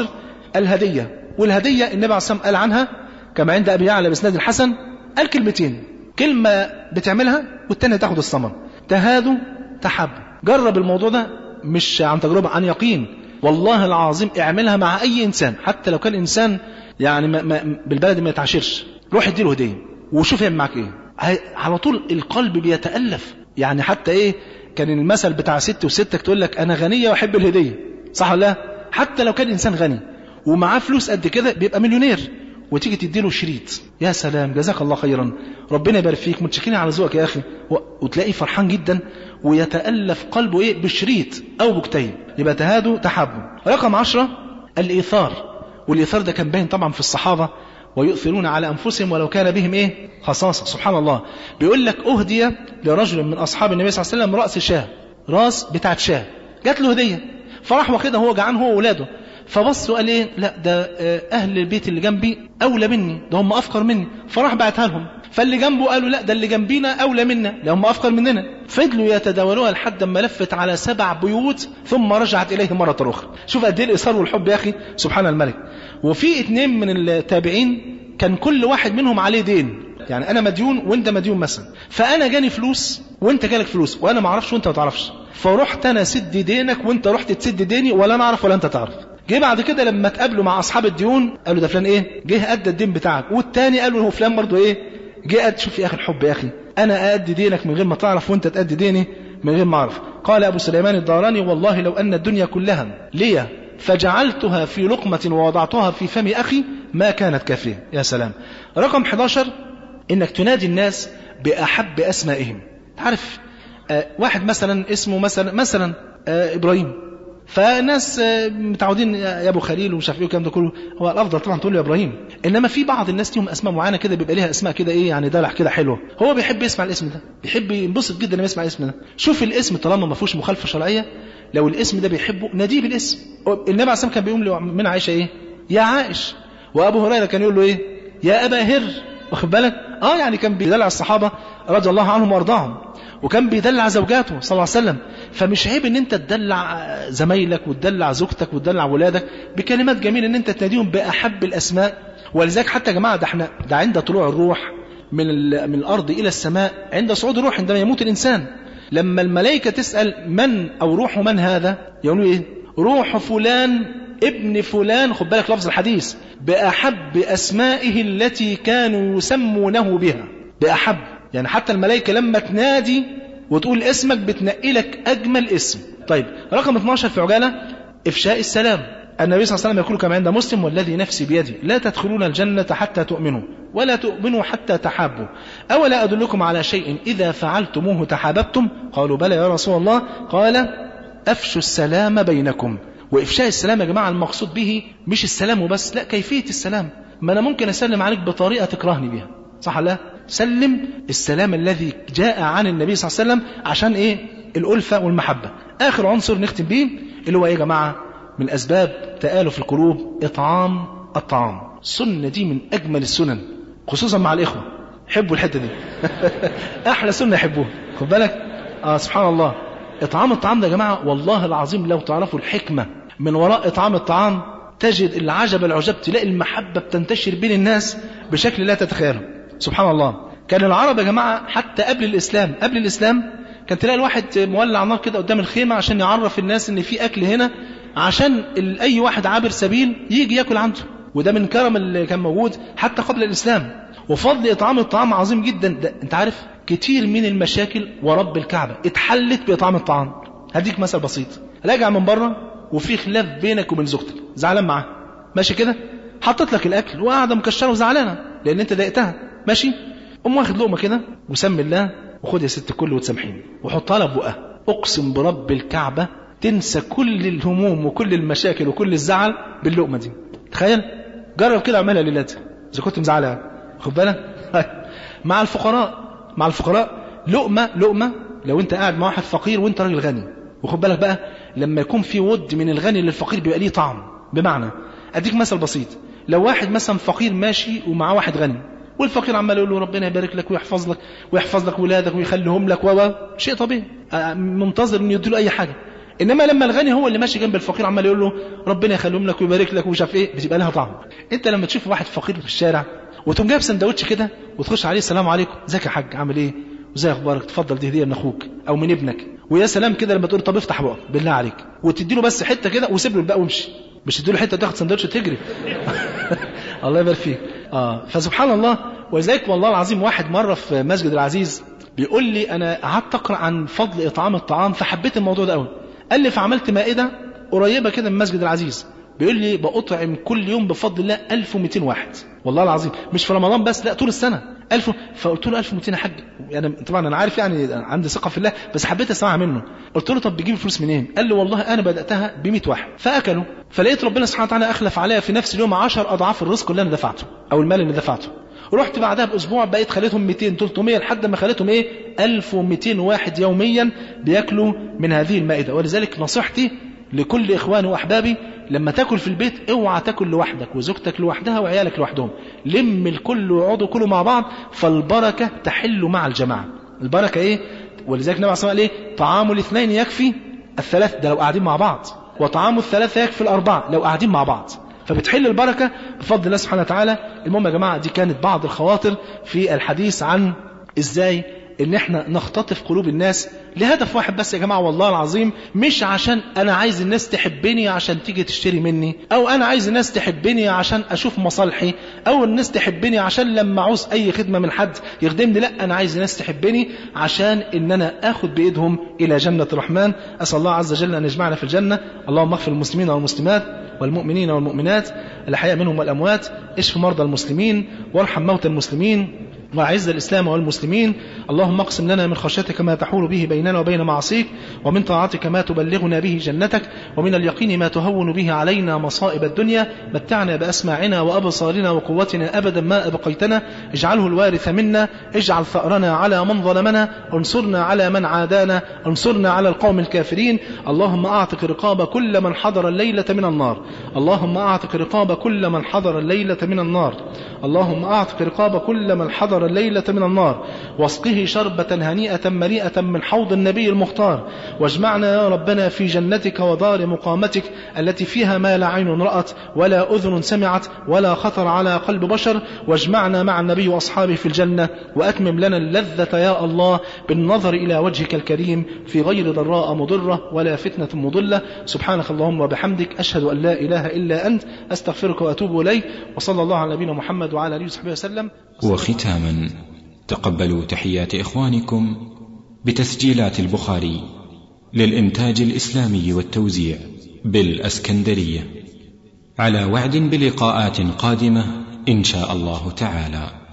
الهدية والهدية النبي عليه الصلاة والسلام قال عنها كما عند أبي يعلى بإسناد الحسن قال كلمتين كلمة بتعملها والتانية تاخد الثمر تهادوا تحب جرب الموضوع ده مش عن تجربة عن يقين والله العظيم اعملها مع أي إنسان حتى لو كان إنسان يعني ما ما بالبلد ما يتعاشرش روح اديله هدية وشوف يعمل معاك إيه هي- على طول القلب بيتألف يعني حتى إيه كان المثل بتاع ست وستك تقول لك أنا غنية وأحب الهدية صح ولا لا؟ حتى لو كان إنسان غني ومعاه فلوس قد كده بيبقى مليونير وتيجي تديله شريط يا سلام جزاك الله خيرا ربنا يبارك فيك متشكرين على ذوقك يا اخي و- وتلاقيه فرحان جدا ويتالف قلبه ايه بشريط او بكتين يبقى تهادوا تحابوا رقم عشرة الايثار والايثار ده كان باين طبعا في الصحابه ويؤثرون على انفسهم ولو كان بهم ايه خصاصه سبحان الله بيقول لك اهدي لرجل من اصحاب النبي صلى الله عليه وسلم راس شاه راس بتاعت شاه جات له هديه فراح واخدها هو جعان هو واولاده فبص وقال ايه لا ده آه، اهل البيت اللي جنبي اولى مني ده هم افقر مني فراح بعتها لهم فاللي جنبه قالوا لا ده اللي جنبينا اولى منا ده هم افقر مننا فضلوا يتداولوها لحد ما لفت على سبع بيوت ثم رجعت اليه مره اخرى شوف قد ايه الاصرار والحب يا اخي سبحان الملك وفي اتنين من التابعين كان كل واحد منهم عليه دين يعني انا مديون وانت مديون مثلا فانا جاني فلوس وانت جالك فلوس وانا ما اعرفش وانت ما تعرفش فرحت انا سد دينك وانت رحت تسد ديني ولا انا اعرف ولا انت تعرف جه بعد كده لما اتقابلوا مع اصحاب الديون قالوا ده فلان ايه جه ادى الدين بتاعك والتاني قالوا هو فلان برضه ايه جه قد شوف يا اخي الحب يا اخي انا ادي دينك من غير ما تعرف وانت تادي ديني من غير ما اعرف قال ابو سليمان الداراني والله لو ان الدنيا كلها لي فجعلتها في لقمة ووضعتها في فم أخي ما كانت كافية يا سلام رقم 11 إنك تنادي الناس بأحب أسمائهم تعرف آه واحد مثلا اسمه مثلا مثلا آه إبراهيم فناس آه متعودين يا ابو خليل ومش عارف ايه والكلام ده كله هو الافضل طبعا تقول له يا ابراهيم انما في بعض الناس ليهم اسماء معينه كده بيبقى ليها اسماء كده ايه يعني دلع كده حلوه هو بيحب يسمع الاسم ده بيحب ينبسط جدا لما يسمع الاسم ده شوف الاسم طالما ما فيهوش مخالفه شرعيه لو الاسم ده بيحبه ناديه بالاسم النبي عليه الصلاه كان بيقول له من عائشه ايه يا عائش وابو هريره كان يقول له ايه يا ابا هر واخد بالك اه يعني كان بيدلع الصحابه رضي الله عنهم وارضاهم وكان بيدلع زوجاته صلى الله عليه وسلم فمش عيب ان انت تدلع زمايلك وتدلع زوجتك وتدلع ولادك بكلمات جميله ان انت تناديهم باحب الاسماء ولذلك حتى يا جماعه ده احنا ده عند طلوع الروح من من الارض الى السماء عند صعود الروح عندما يموت الانسان لما الملائكه تسال من او روح من هذا يقولوا ايه روح فلان ابن فلان خد بالك لفظ الحديث بأحب أسمائه التي كانوا يسمونه بها بأحب يعني حتى الملائكة لما تنادي وتقول اسمك بتنقي لك أجمل اسم طيب رقم 12 في عجالة إفشاء السلام النبي صلى الله عليه وسلم يقول كما عند مسلم والذي نفسي بيده لا تدخلون الجنة حتى تؤمنوا ولا تؤمنوا حتى تحابوا أولا أدلكم على شيء إذا فعلتموه تحاببتم قالوا بلى يا رسول الله قال أفشوا السلام بينكم وإفشاء السلام يا جماعة المقصود به مش السلام وبس لا كيفية السلام ما أنا ممكن أسلم عليك بطريقة تكرهني بها صح لا سلم السلام الذي جاء عن النبي صلى الله عليه وسلم عشان إيه الألفة والمحبة آخر عنصر نختم به اللي هو إيه يا جماعة من أسباب تآلف القلوب إطعام الطعام السنة دي من أجمل السنن خصوصا مع الإخوة حبوا الحتة دي أحلى سنة يحبوها خد بالك آه سبحان الله إطعام الطعام ده يا جماعة والله العظيم لو تعرفوا الحكمة من وراء إطعام الطعام تجد العجب العجب تلاقي المحبة بتنتشر بين الناس بشكل لا تتخيله سبحان الله كان العرب يا جماعة حتى قبل الإسلام قبل الإسلام كان تلاقي الواحد مولع نار كده قدام الخيمة عشان يعرف الناس إن في أكل هنا عشان أي واحد عابر سبيل يجي ياكل عنده وده من كرم اللي كان موجود حتى قبل الإسلام وفضل إطعام الطعام عظيم جدا ده أنت عارف كتير من المشاكل ورب الكعبة اتحلت بإطعام الطعام هديك مثل بسيط راجع من بره وفي خلاف بينك وبين زوجتك زعلان معاها ماشي كده حطت لك الاكل وقاعده مكشره وزعلانه لان انت ضايقتها ماشي قوم واخد لقمه كده وسمي الله وخد يا ست الكل وتسامحيني وحطها لها في بقها اقسم برب الكعبه تنسى كل الهموم وكل المشاكل وكل الزعل باللقمه دي تخيل جرب كده اعملها ليلتها اذا كنت مزعلها خد بالك مع الفقراء مع الفقراء لقمه لقمه لو انت قاعد مع واحد فقير وانت راجل غني وخد بالك بقى لما يكون في ود من الغني للفقير بيبقى ليه طعم بمعنى اديك مثل بسيط لو واحد مثلا فقير ماشي ومعاه واحد غني والفقير عمال يقول له ربنا يبارك لك ويحفظ لك ويحفظ لك ولادك ويخليهم لك و شيء طبيعي منتظر انه يديله اي حاجه انما لما الغني هو اللي ماشي جنب الفقير عمال يقول له ربنا يخليهم لك ويبارك لك ومش عارف ايه بتبقى لها طعم انت لما تشوف واحد فقير في الشارع وتقوم جايب سندوتش كده وتخش عليه السلام عليكم ازيك يا حاج عامل ايه وزي اخبارك تفضل دي هديه من اخوك او من ابنك ويا سلام كده لما تقول طب افتح بقك بالله عليك وتدي له بس حته كده وسيب له الباقي وامشي مش تدي له حته تاخد سندوتش وتجري الله يبارك فيك اه فسبحان الله ولذلك والله العظيم واحد مره في مسجد العزيز بيقول لي انا قعدت اقرا عن فضل اطعام الطعام فحبيت الموضوع ده قوي قال لي فعملت مائده قريبه كده من مسجد العزيز بيقول لي بأطعم كل يوم بفضل الله 1200 واحد والله العظيم مش في رمضان بس لا طول السنة 1000 فقلت له 1200 يا حاج يعني طبعا انا عارف يعني عندي ثقه في الله بس حبيت اسمعها منه قلت له طب بتجيب فلوس منين قال لي والله انا بداتها ب 100 واحد فاكلوا فلقيت ربنا سبحانه وتعالى اخلف عليا في نفس اليوم 10 اضعاف الرزق اللي انا دفعته او المال اللي دفعته رحت بعدها باسبوع بقيت خليتهم 200 300 لحد ما خليتهم ايه 1200 واحد يوميا بياكلوا من هذه المائده ولذلك نصيحتي لكل اخواني واحبابي لما تاكل في البيت اوعى تاكل لوحدك وزوجتك لوحدها وعيالك لوحدهم لم الكل ويقعدوا كلوا مع بعض فالبركه تحل مع الجماعه البركه ايه ولذلك النبي عليه الصلاه والسلام ايه طعام الاثنين يكفي الثلاث ده لو قاعدين مع بعض وطعام الثلاثه يكفي الاربعه لو قاعدين مع بعض فبتحل البركه بفضل الله سبحانه وتعالى المهم يا جماعه دي كانت بعض الخواطر في الحديث عن ازاي ان احنا نختطف قلوب الناس لهدف واحد بس يا جماعه والله العظيم مش عشان انا عايز الناس تحبني عشان تيجي تشتري مني او انا عايز الناس تحبني عشان اشوف مصالحي او الناس تحبني عشان لما عاوز اي خدمه من حد يخدمني لا انا عايز الناس تحبني عشان ان انا اخد بايدهم الى جنه الرحمن اسال الله عز وجل ان يجمعنا في الجنه اللهم اغفر المسلمين والمسلمات والمؤمنين والمؤمنات الاحياء منهم والاموات اشف مرضى المسلمين وارحم موتى المسلمين وأعز الإسلام والمسلمين اللهم اقسم لنا من خشيتك ما تحول به بيننا وبين معصيك ومن طاعتك ما تبلغنا به جنتك ومن اليقين ما تهون به علينا مصائب الدنيا متعنا بأسماعنا وأبصارنا وقوتنا أبدا ما أبقيتنا اجعله الوارث منا اجعل ثأرنا على من ظلمنا انصرنا على من عادانا انصرنا على القوم الكافرين اللهم أعتق رقاب كل من حضر الليلة من النار اللهم أعتق رقاب كل من حضر الليلة من النار اللهم أعتق رقاب كل من حضر الليلة من النار واسقه شربة هنيئة مريئة من حوض النبي المختار واجمعنا يا ربنا في جنتك ودار مقامتك التي فيها ما لا عين رأت ولا أذن سمعت ولا خطر على قلب بشر واجمعنا مع النبي وأصحابه في الجنة وأتمم لنا اللذة يا الله بالنظر إلى وجهك الكريم في غير ضراء مضرة ولا فتنة مضلة سبحانك اللهم وبحمدك أشهد أن لا إله إلا أنت أستغفرك وأتوب إليك وصلى الله على نبينا محمد وعلى آله وصحبه وسلم وختاما تقبلوا تحيات إخوانكم بتسجيلات البخاري للإنتاج الإسلامي والتوزيع بالأسكندرية على وعد بلقاءات قادمة إن شاء الله تعالى